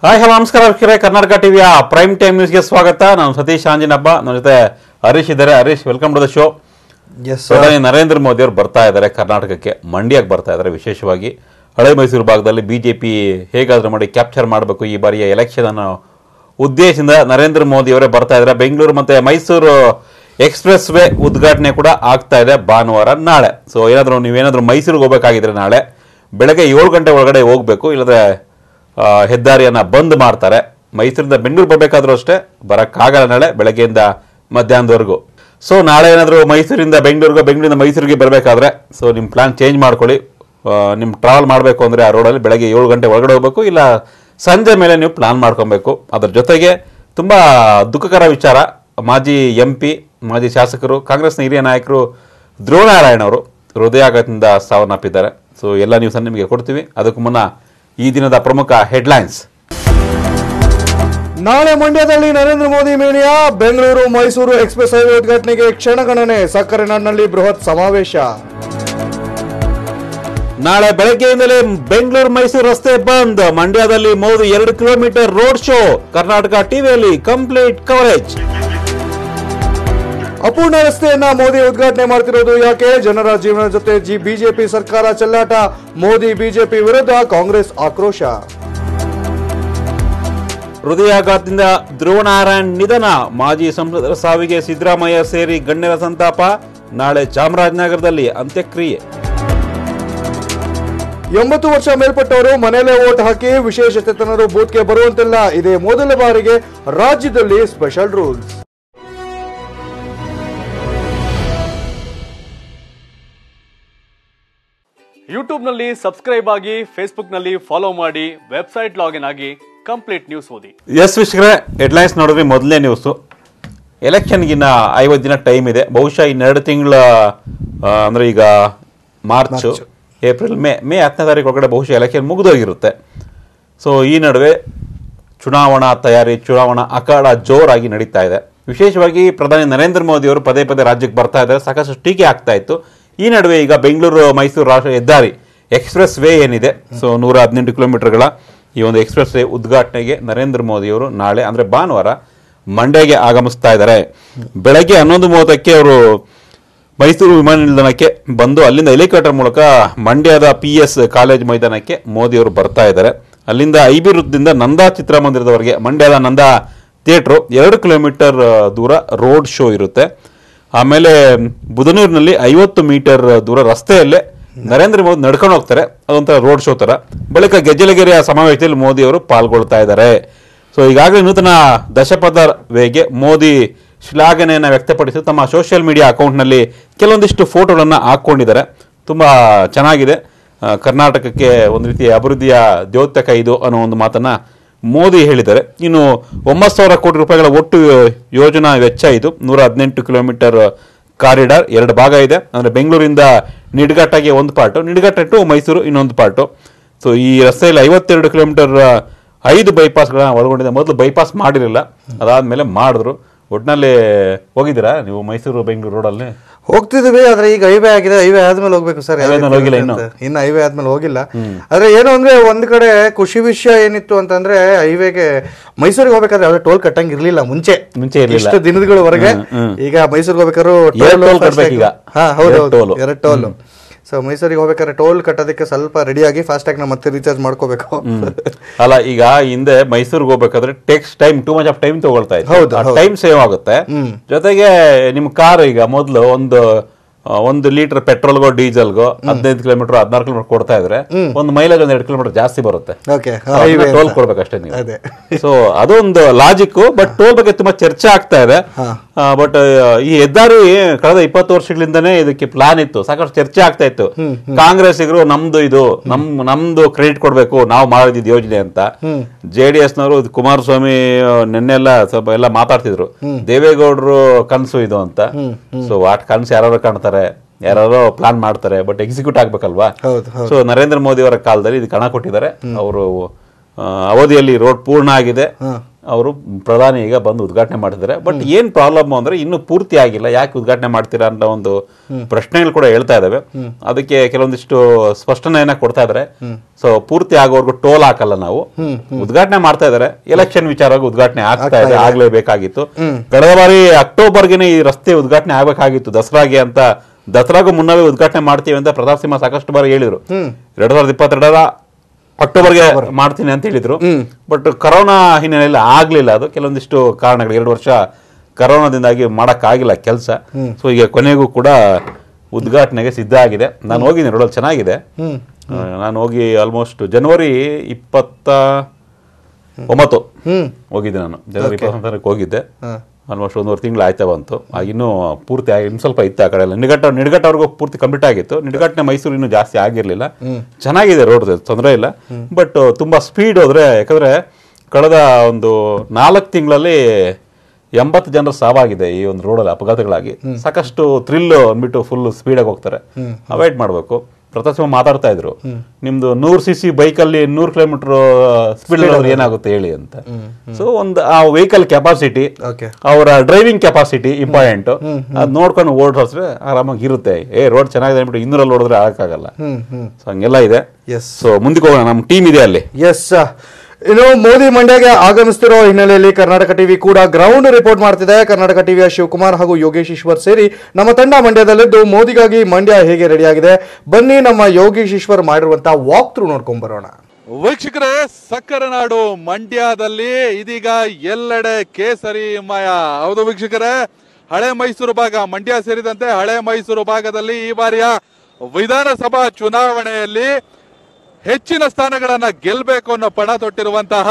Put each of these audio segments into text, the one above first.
Hi hello ನಮಸ್ಕಾರ ವೀಕ್ಷಕರೇ ಕರ್ನಾಟಕ ಟಿವಿಯ ಪ್ರೈಮ್ ಟೈಮ್ ನ್ಯೂಸ್ಗೆ ಸ್ವಾಗತ ನಾನು ಸತೀಶ್ ಆಂಜಿನಬ್ಬ ನನ್ನ ಜೊತೆ ಹರೀಶ್ ಇದ್ದಾರೆ Harish welcome to the show yes ಪ್ರಧಾನಿ ನರೇಂದ್ರ ಮೋದಿ ಅವರು ಬರ್ತಾ ಇದ್ದಾರೆ ಕರ್ನಾಟಕಕ್ಕೆ ಮಂಡ್ಯಕ್ಕೆ ಬರ್ತಾ ಇದ್ದಾರೆ ವಿಶೇಷವಾಗಿ ಹಳೆ ಮೈಸೂರು ಭಾಗದಲ್ಲಿ ಬಿಜೆಪಿ ಹೇಗಾದ್ರೂ ಮಾಡಿ ಕ್ಯಾಪ್ಚರ್ ಮಾಡಬೇಕು ಈ ಬಾರಿಯ ಎಲೆಕ್ಷನ್ ಅನ್ನೋ ಉದ್ದೇಶದಿಂದ ನರೇಂದ್ರ ಮೋದಿ ಅವರೇ ಬರ್ತಾ ಇದ್ದಾರೆ ಬೆಂಗಳೂರು ಮತ್ತೆ ಮೈಸೂರು ಎಕ್ಸ್ಪ್ರೆಸ್ ವೇ ಉದ್ಘಾಟನೆ ಕೂಡ ಆಗ್ತಾ ಇದೆ ಭಾನುವಾರ ನಾಳೆ ಸೊ ಏನಾದರೂ ನೀವೇನಾದರೂ ಮೈಸೂರಿಗೆ ಹೋಗ್ಬೇಕಾಗಿದ್ರೆ ನಾಳೆ ಬೆಳಗ್ಗೆ ಏಳು ಗಂಟೆ ಒಳಗಡೆ ಹೋಗ್ಬೇಕು ಇಲ್ಲದ್ರೆ ಆ, ಹೆದ್ದಾರಿಯನ್ನ ಬಂದ್ ಮಾಡ್ತಾರೆ ಮೈಸೂರಿಂದ ಬೆಂಗಳೂರು ಬರಬೇಕಾದ್ರೂ ಅಷ್ಟೇ ಬರೋಕ್ಕಾಗಲ್ಲ ನಾಳೆ ಬೆಳಗ್ಗೆಯಿಂದ ಮಧ್ಯಾಹ್ನದವರೆಗೂ ಸೊ ನಾಳೆ ಏನಾದರೂ ಮೈಸೂರಿಂದ ಬೆಂಗಳೂರಿಗೆ ಬೆಂಗಳೂರಿಂದ ಮೈಸೂರಿಗೆ ಬರಬೇಕಾದ್ರೆ ಸೊ ನಿಮ್ಮ ಪ್ಲಾನ್ ಚೇಂಜ್ ಮಾಡ್ಕೊಳ್ಳಿ ನಿಮ್ಮ ಟ್ರಾವೆಲ್ ಮಾಡಬೇಕು ಅಂದರೆ ಆ ರೋಡಲ್ಲಿ ಬೆಳಗ್ಗೆ ಏಳು ಗಂಟೆ ಒಳಗಡೆ ಹೋಗಬೇಕು ಇಲ್ಲ ಸಂಜೆ ಮೇಲೆ ನೀವು ಪ್ಲಾನ್ ಮಾಡ್ಕೊಬೇಕು ಅದ್ರ ಜೊತೆಗೆ ತುಂಬ ದುಃಖಕರ ವಿಚಾರ ಮಾಜಿ ಎಂ ಪಿ ಮಾಜಿ ಶಾಸಕರು ಕಾಂಗ್ರೆಸ್ನ ಹಿರಿಯ ನಾಯಕರು ಧ್ರುವನಾರಾಯಣ ಅವರು ಹೃದಯಾಘಾತದಿಂದ ಸಾವನ್ನಪ್ಪಿದ್ದಾರೆ ಸೊ ಎಲ್ಲ ನ್ಯೂಸನ್ನು ನಿಮಗೆ ಕೊಡ್ತೀವಿ ಅದಕ್ಕೂ ಮುನ್ನ ಈ ದಿನದ ಪ್ರಮುಖ ಹೆಡ್ಲೈನ್ಸ್ ನಾಳೆ ಮಂಡ್ಯದಲ್ಲಿ Narendra Modi mania Bengaluru Mysuru express highway ಉದ್ಘಾಟನೆಗೆ ಕ್ಷಣಗಣನೆ ಸಕ್ಕರೆ ನಾಡಿನಲ್ಲಿ ಬೃಹತ್ ಸಮಾವೇಶ ನಾಳೆ ಬೆಳಗ್ಗೆಯಿಂದಲೇ ಬೆಂಗಳೂರು ಮೈಸೂರು ರಸ್ತೆ ಬಂದ್ ಮಂಡ್ಯದಲ್ಲಿ ಮೋದಿ ಎರಡು ಕಿಲೋಮೀಟರ್ ರೋಡ್ ಶೋ ಕರ್ನಾಟಕ ಟಿವಿಯಲ್ಲಿ ಕಂಪ್ಲೀಟ್ ಕವರೇಜ್ ಅಪೂರ್ಣ ರಸ್ತೆಯನ್ನ ಮೋದಿ ಉದ್ಘಾಟನೆ ಮಾಡ್ತಿರೋದು ಯಾಕೆ ಜನರ ಜೀವನದ ಜೊತೆ ಜಿ ಬಿಜೆಪಿ ಸರ್ಕಾರ ಚೆಲ್ಲಾಟ ಮೋದಿ ಬಿಜೆಪಿ ವಿರುದ್ಧ ಕಾಂಗ್ರೆಸ್ ಆಕ್ರೋಶ ಹೃದಯಾಘಾತದಿಂದ ಧ್ರುವನಾರಾಯಣ್ ನಿಧನ ಮಾಜಿ ಸಂಸದರ ಸಾವಿಗೆ ಸಿದ್ದರಾಮಯ್ಯ ಸೇರಿ ಗಣ್ಯರ ಸಂತಾಪ ನಾಳೆ ಚಾಮರಾಜನಗರದಲ್ಲಿ ಅಂತ್ಯಕ್ರಿಯೆ ಎಂಬತ್ತು ವರ್ಷ ಮೇಲ್ಪಟ್ಟವರು ಮನೆಯಲ್ಲೇ ವೋಟ್ ಹಾಕಿ ವಿಶೇಷಚೇತನರು ಬೂತ್ಗೆ ಬರುವಂತಿಲ್ಲ ಇದೇ ಮೊದಲ ಬಾರಿಗೆ ರಾಜ್ಯದಲ್ಲಿ ಸ್ಪೆಷಲ್ ರೂಲ್ಸ್ ಯೂಟ್ಯೂಬ್ನಲ್ಲಿ ಸಬ್ಸ್ಕ್ರೈಬ್ ಆಗಿ ಫೇಸ್ಬುಕ್ನಲ್ಲಿ ಫಾಲೋ ಮಾಡಿ ವೆಬ್ಸೈಟ್ ಲಾಗಿನ್ ಆಗಿ ಕಂಪ್ಲೀಟ್ ನ್ಯೂಸ್ ಓದಿ ಎಸ್ ವೀಕ್ಷಕರೇ ಹೆಡ್ಲೈನ್ಸ್ ನೋಡಿದ್ರೆ ಮೊದಲನೇ ನ್ಯೂಸು ಎಲೆಕ್ಷನ್ಗಿನ್ನ ಐವತ್ತು ದಿನ ಟೈಮ್ ಇದೆ ಬಹುಶಃ ಇನ್ನೆರಡು ತಿಂಗಳ ಅಂದರೆ ಈಗ ಮಾರ್ಚ್ ಏಪ್ರಿಲ್ ಮೇ ಮೇ ಹತ್ತನೇ ತಾರೀಕು ಒಳಗಡೆ ಬಹುಶಃ ಎಲೆಕ್ಷನ್ ಮುಗಿದೋಗಿರುತ್ತೆ ಸೊ ಈ ನಡುವೆ ಚುನಾವಣಾ ತಯಾರಿ ಚುನಾವಣಾ ಅಖಾಡ ಜೋರಾಗಿ ನಡೀತಾ ಇದೆ ವಿಶೇಷವಾಗಿ ಪ್ರಧಾನಿ ನರೇಂದ್ರ ಮೋದಿ ಅವರು ಪದೇ ಪದೇ ರಾಜ್ಯಕ್ಕೆ ಬರ್ತಾ ಇದ್ದಾರೆ ಸಾಕಷ್ಟು ಟೀಕೆ ಆಗ್ತಾ ಇತ್ತು ಈ ನಡುವೆ ಈಗ ಬೆಂಗಳೂರು ಮೈಸೂರು ರಾಷ್ಟ್ರೀಯ ಹೆದ್ದಾರಿ ಎಕ್ಸ್ಪ್ರೆಸ್ ವೇ ಏನಿದೆ ಸೊ ನೂರ ಹದಿನೆಂಟು ಕಿಲೋಮೀಟರ್ಗಳ ಈ ಒಂದು ಎಕ್ಸ್ಪ್ರೆಸ್ ವೇ ಉದ್ಘಾಟನೆಗೆ ನರೇಂದ್ರ ಮೋದಿ ಅವರು ನಾಳೆ ಅಂದರೆ ಭಾನುವಾರ ಮಂಡ್ಯಗೆ ಆಗಮಿಸ್ತಾ ಇದ್ದಾರೆ ಬೆಳಗ್ಗೆ ಹನ್ನೊಂದು ಮೂವತ್ತಕ್ಕೆ ಅವರು ಮೈಸೂರು ವಿಮಾನ ನಿಲ್ದಾಣಕ್ಕೆ ಬಂದು ಅಲ್ಲಿಂದ ಹೆಲಿಕಾಪ್ಟರ್ ಮೂಲಕ ಮಂಡ್ಯದ ಪಿ ಎಸ್ ಕಾಲೇಜ್ ಮೈದಾನಕ್ಕೆ ಮೋದಿ ಅವರು ಬರ್ತಾ ಇದ್ದಾರೆ ಅಲ್ಲಿಂದ ಐ ಬಿ ವೃತ್ತದಿಂದ ನಂದಾ ಚಿತ್ರಮಂದಿರದವರೆಗೆ ಮಂಡ್ಯದ ನಂದಾ ಥಿಯೇಟ್ರು ಎರಡು ಕಿಲೋಮೀಟರ್ ಆ, ದೂರ ರೋಡ್ ಶೋ ಇರುತ್ತೆ ಆಮೇಲೆ ಬುಧನೂರಿನಲ್ಲಿ ಐವತ್ತು ಮೀಟರ್ ದೂರ ರಸ್ತೆಯಲ್ಲೇ ನರೇಂದ್ರ ಮೋದಿ ನಡ್ಕೊಂಡು ಹೋಗ್ತಾರೆ ಅದೊಂಥರ ರೋಡ್ ಶೋ ತರ ಬಳಿಕ ಗೆಜ್ಜಲಗೆರೆಯ ಸಮಾವೇಶದಲ್ಲಿ ಮೋದಿ ಅವರು ಪಾಲ್ಗೊಳ್ತಾ ಇದ್ದಾರೆ ಸೊ ಈಗಾಗಲೇ ನೂತನ ದಶಪಥ ವೇಗೆ ಮೋದಿ ಶ್ಲಾಘನೆಯನ್ನು ವ್ಯಕ್ತಪಡಿಸಿ ತಮ್ಮ ಸೋಷಿಯಲ್ ಮೀಡಿಯಾ ಅಕೌಂಟ್ನಲ್ಲಿ ಕೆಲವೊಂದಿಷ್ಟು ಫೋಟೋಗಳನ್ನು ಹಾಕ್ಕೊಂಡಿದ್ದಾರೆ ತುಂಬ ಚೆನ್ನಾಗಿದೆ ಆ, ಕರ್ನಾಟಕಕ್ಕೆ ಒಂದು ರೀತಿಯ ಅಭಿವೃದ್ಧಿಯ ದ್ಯೋತಕ ಇದು ಅನ್ನೋ ಒಂದು ಮಾತನ್ನ ಮೋದಿ ಹೇಳಿದ್ದಾರೆ ಇನ್ನು ಒಂಬತ್ತು ಸಾವಿರ ಕೋಟಿ ರೂಪಾಯಿಗಳ ಒಟ್ಟು ಯೋಜನಾ ವೆಚ್ಚ ಇದು ನೂರ ಹದಿನೆಂಟು ಕಿಲೋಮೀಟರ್ ಕಾರಿಡಾರ್ ಎರಡು ಭಾಗ ಇದೆ ಅಂದರೆ ಬೆಂಗಳೂರಿಂದ ನಿಡ್ಘಾಟಾಗೆ ಒಂದು ಪಾರ್ಟು ನಿಡ್ಘಾಟ ಟು ಮೈಸೂರು ಇನ್ನೊಂದು ಪಾರ್ಟು ಸೊ ಈ ರಸ್ತೆಯಲ್ಲಿ ಐವತ್ತೆರಡು ಕಿಲೋಮೀಟರ್ ಐದು ಬೈಪಾಸ್ಗಳನ್ನ ಒಳಗೊಂಡಿದೆ ಮೊದಲು ಬೈಪಾಸ್ ಮಾಡಿರಲಿಲ್ಲ ಅದಾದ್ಮೇಲೆ ಮಾಡಿದ್ರು ಒಟ್ಟಿನಲ್ಲಿ ಹೋಗಿದ್ದೀರಾ ನೀವು ಮೈಸೂರು ಬೆಂಗಳೂರು ರೋಡಲ್ಲಿ ಹೋಗ್ತಿದ್ವಿ ಆದ್ರೆ ಈಗ ಹೈವೇ ಆಗಿದೆ ಹೈವೇ ಆದ್ಮೇಲೆ ಹೋಗ್ಬೇಕು ಸರ್ Highway ಆದ್ಮೇಲೆ ಹೋಗಿಲ್ಲ ಇನ್ನು? ಇನ್ನು ಹೈವೇ ಆದ್ಮೇಲೆ ಹೋಗಿಲ್ಲ ಆದ್ರೆ ಏನು ಅಂದ್ರೆ ಒಂದ್ ಕಡೆ ಖುಷಿ ವಿಷಯ ಏನಿತ್ತು ಅಂತಂದ್ರೆ ಹೈವೇಗೆ ಮೈಸೂರಿಗೆ ಹೋಗ್ಬೇಕಾದ್ರೆ ಯಾವ್ದೇ ಟೋಲ್ ಕಟ್ಟಂಗ್ ಇರ್ಲಿಲ್ಲ ಮುಂಚೆ ಮುಂಚೆ ಇರ್ಲಿಲ್ಲ. ಇಷ್ಟು ದಿನಗಳವರೆಗೆ ಈಗ ಮೈಸೂರಿಗೆ ಹೋಗ್ಬೇಕಾದ್ರು ಎರಡ್ toll toll fast ಕಟ್ಬೇಕು ಈಗ. tag- ಹಾ ಹೌದು ಎರಡ್ toll. ಎರಡು ಟೋಲ್ ಸೊ ಮೈಸೂರಿಗೆ ಹೋಗ್ಬೇಕಾದ್ರೆ ಟೋಲ್ ಕಟ್ಟೋದಕ್ಕೆ ಸ್ವಲ್ಪ ರೆಡಿಯಾಗಿ ಫಾಸ್ಟ್ ಟ್ಯಾಗ್ ನ ಮತ್ತೆ ರೀಚಾರ್ಜ್ ಮಾಡ್ಕೋಬೇಕು ಅಲ್ಲ ಈಗ ಹಿಂದೆ ಮೈಸೂರಿಗೆ ಹೋಗ್ಬೇಕಾದ್ರೆ takes time too much of time ತಗೊಳ್ತಾ ಹೌದು, ಇತ್ತು ಹೌದು. ಟೈಮ್ ಸೇವ್ ಆಗುತ್ತೆ ಜೊತೆಗೆ ನಿಮ್ ಕಾರ್ ಈಗ ಮೊದಲು ಒಂದು ಆ, ಒಂದು ಲೀಟರ್ ಪೆಟ್ರೋಲ್ಗೋ ಡೀಸೆಲ್ಗೋ ಹದಿನೈದು ಕಿಲೋಮೀಟರ್ ಹದಿನಾರು ಕಿಲೋಮೀಟರ್ ಕೊಡ್ತಾ ಇದ್ರೆ ಒಂದು ಮೈಲೇಜ್ ಒಂದ್ ಎರಡು ಕಿಲೋಮೀಟರ್ ಜಾಸ್ತಿ ಬರುತ್ತೆ ಓಕೆ ಟೋಲ್ ಕೊಡ್ಬೇಕಷ್ಟೇ ನೀವು ಅದೇ. ಸೊ ಅದೊಂದು ಲಾಜಿಕ್ ಬಟ್ ಟೋಲ್ ಬಗ್ಗೆ ತುಂಬಾ ಚರ್ಚೆ ಆಗ್ತಾ ಇದೆ ಬಟ್ ಈ ಹೆದ್ದಾರಿ ಕಳೆದ ಇಪ್ಪತ್ತು ವರ್ಷಗಳಿಂದನೇ ಇದಕ್ಕೆ ಪ್ಲಾನ್ ಇತ್ತು ಸಾಕಷ್ಟು ಚರ್ಚೆ ಆಗ್ತಾ ಇತ್ತು ಕಾಂಗ್ರೆಸ್ಸಿಗರು ನಮ್ದು ಇದು ನಮ್ ನಮ್ದು ಕ್ರೆಡಿಟ್ ಕೊಡ್ಬೇಕು ನಾವು ಮಾಡಿದ ಯೋಜನೆ ಅಂತ ಜೆ ಡಿ ಎಸ್ ನವರು ಕುಮಾರಸ್ವಾಮಿ ನಿನ್ನೆಲ್ಲ ಸ್ವಲ್ಪ ಎಲ್ಲ ಮಾತಾಡ್ತಿದ್ರು ದೇವೇಗೌಡರು ಕನಸು ಇದು ಅಂತ ಸೊ ವಾಟ್ ಕನಸು ಯಾರು ಕಾಣ್ತಾರೆ ಯಾರು ಪ್ಲಾನ್ ಮಾಡ್ತಾರೆ ಬಟ್ ಎಕ್ಸಿಕ್ಯೂಟ್ ಆಗ್ಬೇಕಲ್ವಾ ಹೌದು, ಹೌದು. ಸೊ ನರೇಂದ್ರ ಮೋದಿ ಅವರ ಕಾಲದಲ್ಲಿ ಇದು ಕಣ ಕೊಟ್ಟಿದ್ದಾರೆ ಅವರು ಆ, ಅವಧಿಯಲ್ಲಿ ರೋಡ್ ಪೂರ್ಣ ಆಗಿದೆ ಅವರು ಪ್ರಧಾನಿ ಈಗ ಬಂದು ಉದ್ಘಾಟನೆ ಮಾಡಿದ್ದಾರೆ ಬಟ್ ಏನ್ ಪ್ರಾಬ್ಲಮ್ ಅಂದ್ರೆ ಇನ್ನು ಪೂರ್ತಿ ಆಗಿಲ್ಲ ಯಾಕೆ ಉದ್ಘಾಟನೆ ಮಾಡ್ತೀರಾ ಅಂತ ಒಂದು ಪ್ರಶ್ನೆಗಳು ಕೂಡ ಹೇಳ್ತಾ ಇದಾವೆ ಅದಕ್ಕೆ ಕೆಲವೊಂದಿಷ್ಟು ಸ್ಪಷ್ಟನೆಯನ್ನ ಕೊಡ್ತಾ ಇದಾರೆ ಸೊ ಪೂರ್ತಿ ಆಗೋವರೆಗೂ ಟೋಲ್ ಹಾಕಲ್ಲ ನಾವು ಉದ್ಘಾಟನೆ ಮಾಡ್ತಾ ಇದಾರೆ ಎಲೆಕ್ಷನ್ ವಿಚಾರವಾಗಿ ಉದ್ಘಾಟನೆ ಆಗ್ತಾ ಇದೆ ಆಗ್ಲೇಬೇಕಾಗಿತ್ತು ಕಳೆದ ಬಾರಿ ಅಕ್ಟೋಬರ್ಗೆನೆ ಈ ರಸ್ತೆ ಉದ್ಘಾಟನೆ ಆಗ್ಬೇಕಾಗಿತ್ತು ದಸರಾಗೆ ಅಂತ ದಸರಾಗೂ ಮುನ್ನವೇ ಉದ್ಘಾಟನೆ ಮಾಡ್ತೀವಿ ಅಂತ ಪ್ರತಾಪ್ ಸಿಂಹ ಸಾಕಷ್ಟು ಬಾರಿ ಹೇಳಿದ್ರು ಎರಡ್ ಸಾವಿರದ ಇಪ್ಪತ್ತೆರಡರ ಅಕ್ಟೋಬರ್ಗೆ ಮಾಡ್ತೀನಿ ಅಂತ ಹೇಳಿದ್ರು ಬಟ್ ಕರೋನಾ ಹಿನ್ನೆಲೆಯಲ್ಲಿ ಆಗ್ಲಿಲ್ಲ ಅದು ಕೆಲವೊಂದಿಷ್ಟು ಕಾರಣಗಳು ಎರಡು ವರ್ಷ ಕರೋನಾದಿಂದಾಗಿ ಮಾಡಕ್ಕಾಗಿಲ್ಲ ಕೆಲಸ ಸೊ ಈಗ ಕೊನೆಗೂ ಕೂಡ ಉದ್ಘಾಟನೆಗೆ ಸಿದ್ಧ ಆಗಿದೆ ನಾನು ಹೋಗಿದ್ದೀನಿ ರೋಡಲ್ಲಿ ಚೆನ್ನಾಗಿದೆ ಆ, ನಾನು ಹೋಗಿ ಆಲ್ಮೋಸ್ಟ್ ಜನವರಿ ಇಪ್ಪತ್ತ ಒಂಬತ್ತು ಹೋಗಿದ್ದೆ ನಾನು ಜನವರಿ ಇಪ್ಪತ್ತೊಂಬತ್ತಕ್ಕೆ ಹೋಗಿದ್ದೆ ಆಲ್ಮೋಸ್ಟ್ ಒಂದೂವರೆ ತಿಂಗಳು ಆಯ್ತಾ ಬಂತು ಆಗ ಇನ್ನೂ ಪೂರ್ತಿ ಆಗಿ ಇನ್ನು ಸ್ವಲ್ಪ ಇತ್ತು ಆ ಕಡೆ ಎಲ್ಲ ನಿಡಘಟ್ಟ ನಿಡಘಟ್ಟವರೆಗೂ ಪೂರ್ತಿ ಕಂಪ್ಲೀಟ್ ಆಗಿತ್ತು ನಿಡಘಟ್ಟನೆ ಮೈಸೂರು ಇನ್ನೂ ಜಾಸ್ತಿ ಆಗಿರಲಿಲ್ಲ ಚೆನ್ನಾಗಿದೆ ರೋಡ್ ತೊಂದರೆ ಇಲ್ಲ ಬಟ್ ತುಂಬಾ ಸ್ಪೀಡ್ ಹೋದ್ರೆ ಯಾಕಂದ್ರೆ ಕಳೆದ ಒಂದು ನಾಲ್ಕು ತಿಂಗಳಲ್ಲಿ ಎಂಬತ್ತು ಜನರ ಸಾವಾಗಿದೆ ಈ ಒಂದು ರೋಡಲ್ಲಿ ಅಪಘಾತಗಳಾಗಿ ಸಾಕಷ್ಟು ಥ್ರಿಲ್ ಅಂದ್ಬಿಟ್ಟು ಫುಲ್ ಸ್ಪೀಡಾಗಿ ಹೋಗ್ತಾರೆ ಅವಾಯ್ಡ್ ಮಾಡಬೇಕು ಪ್ರತಾಪ್ ಸಿಂಹ ಮಾತಾಡ್ತಾ ಇದ್ರು ನಿಮ್ದು ನೂರ್ ಸಿ ಸಿ ಬೈಕಲ್ಲಿ ನೂರು ಕಿಲೋಮೀಟರ್ ಸ್ಪೀಡ್ ಹೋದ್ರೆ ಏನಾಗುತ್ತೆ ಹೇಳಿ ಅಂತ ಸೊ ಒಂದು ಆ ವೆಹಿಕಲ್ ಕೆಪಾಸಿಟಿ ಓಕೆ ಅವರ ಡ್ರೈವಿಂಗ್ ಕೆಪಾಸಿಟಿ ಇಂಪಾರ್ಟೆಂಟ್ ಅದ್ ನೋಡ್ಕೊಂಡು ಓಡಿಸಿದ್ರೆ ಆರಾಮಾಗಿ ಇರುತ್ತೆ ಏ ರೋಡ್ ಚೆನ್ನಾಗಿದೆ ಅಂದ್ಬಿಟ್ಟು ಇನ್ನೂರಲ್ಲಿ ಓಡಿದ್ರೆ ಆಗಕ್ಕಾಗಲ್ಲ ಹ್ಮ್ ಹ್ಮ್ ಸೊ ಹಂಗೆಲ್ಲ ಇದೆ ಎಸ್ ಸೊ ಮುಂದಕ್ಕೆ ಹೋಗೋಣ ನಮ್ಮ ಟೀಮ್ ಇದೆ ಅಲ್ಲಿ ಎಸ್ ಇನ್ನು ಮೋದಿ ಮಂಡ್ಯಗೆ ಆಗಮಿಸ್ತಿರೋ ಹಿನ್ನೆಲೆಯಲ್ಲಿ ಕರ್ನಾಟಕ ಟಿವಿ ಕೂಡ ಗ್ರೌಂಡ್ ರಿಪೋರ್ಟ್ ಮಾಡ್ತಿದೆ ಕರ್ನಾಟಕ ಟಿವಿಯ ಶಿವಕುಮಾರ್ ಹಾಗೂ ಯೋಗೇಶ್ ಈಶ್ವರ್ ಸೇರಿ ನಮ್ಮ ತಂಡ ಮಂಡ್ಯದಲ್ಲಿದ್ದು ಮೋದಿಗಾಗಿ ಮಂಡ್ಯ ಹೇಗೆ ರೆಡಿಯಾಗಿದೆ ಬನ್ನಿ ನಮ್ಮ ಯೋಗೇಶ್ ಈಶ್ವರ್ ಮಾಡಿರುವಂತಹ ವಾಕ್ ಥ್ರೂ ನೋಡ್ಕೊಂಡ್ ಬರೋಣ ವೀಕ್ಷಕರೇ ಸಕ್ಕರೆ ನಾಡು ಮಂಡ್ಯದಲ್ಲಿ ಇದೀಗ ಎಲ್ಲೆಡೆ ಕೇಸರಿ ಮಯ ಹೌದು ವೀಕ್ಷಕರೇ ಹಳೆ ಮೈಸೂರು ಭಾಗ ಮಂಡ್ಯ ಸೇರಿದಂತೆ ಹಳೆ ಮೈಸೂರು ಭಾಗದಲ್ಲಿ ಈ ಬಾರಿಯ ವಿಧಾನಸಭಾ ಚುನಾವಣೆಯಲ್ಲಿ ಹೆಚ್ಚಿನ ಸ್ಥಾನಗಳನ್ನ ಗೆಲ್ಲಬೇಕು ಅನ್ನೋ ಪಣ ತೊಟ್ಟಿರುವಂತಹ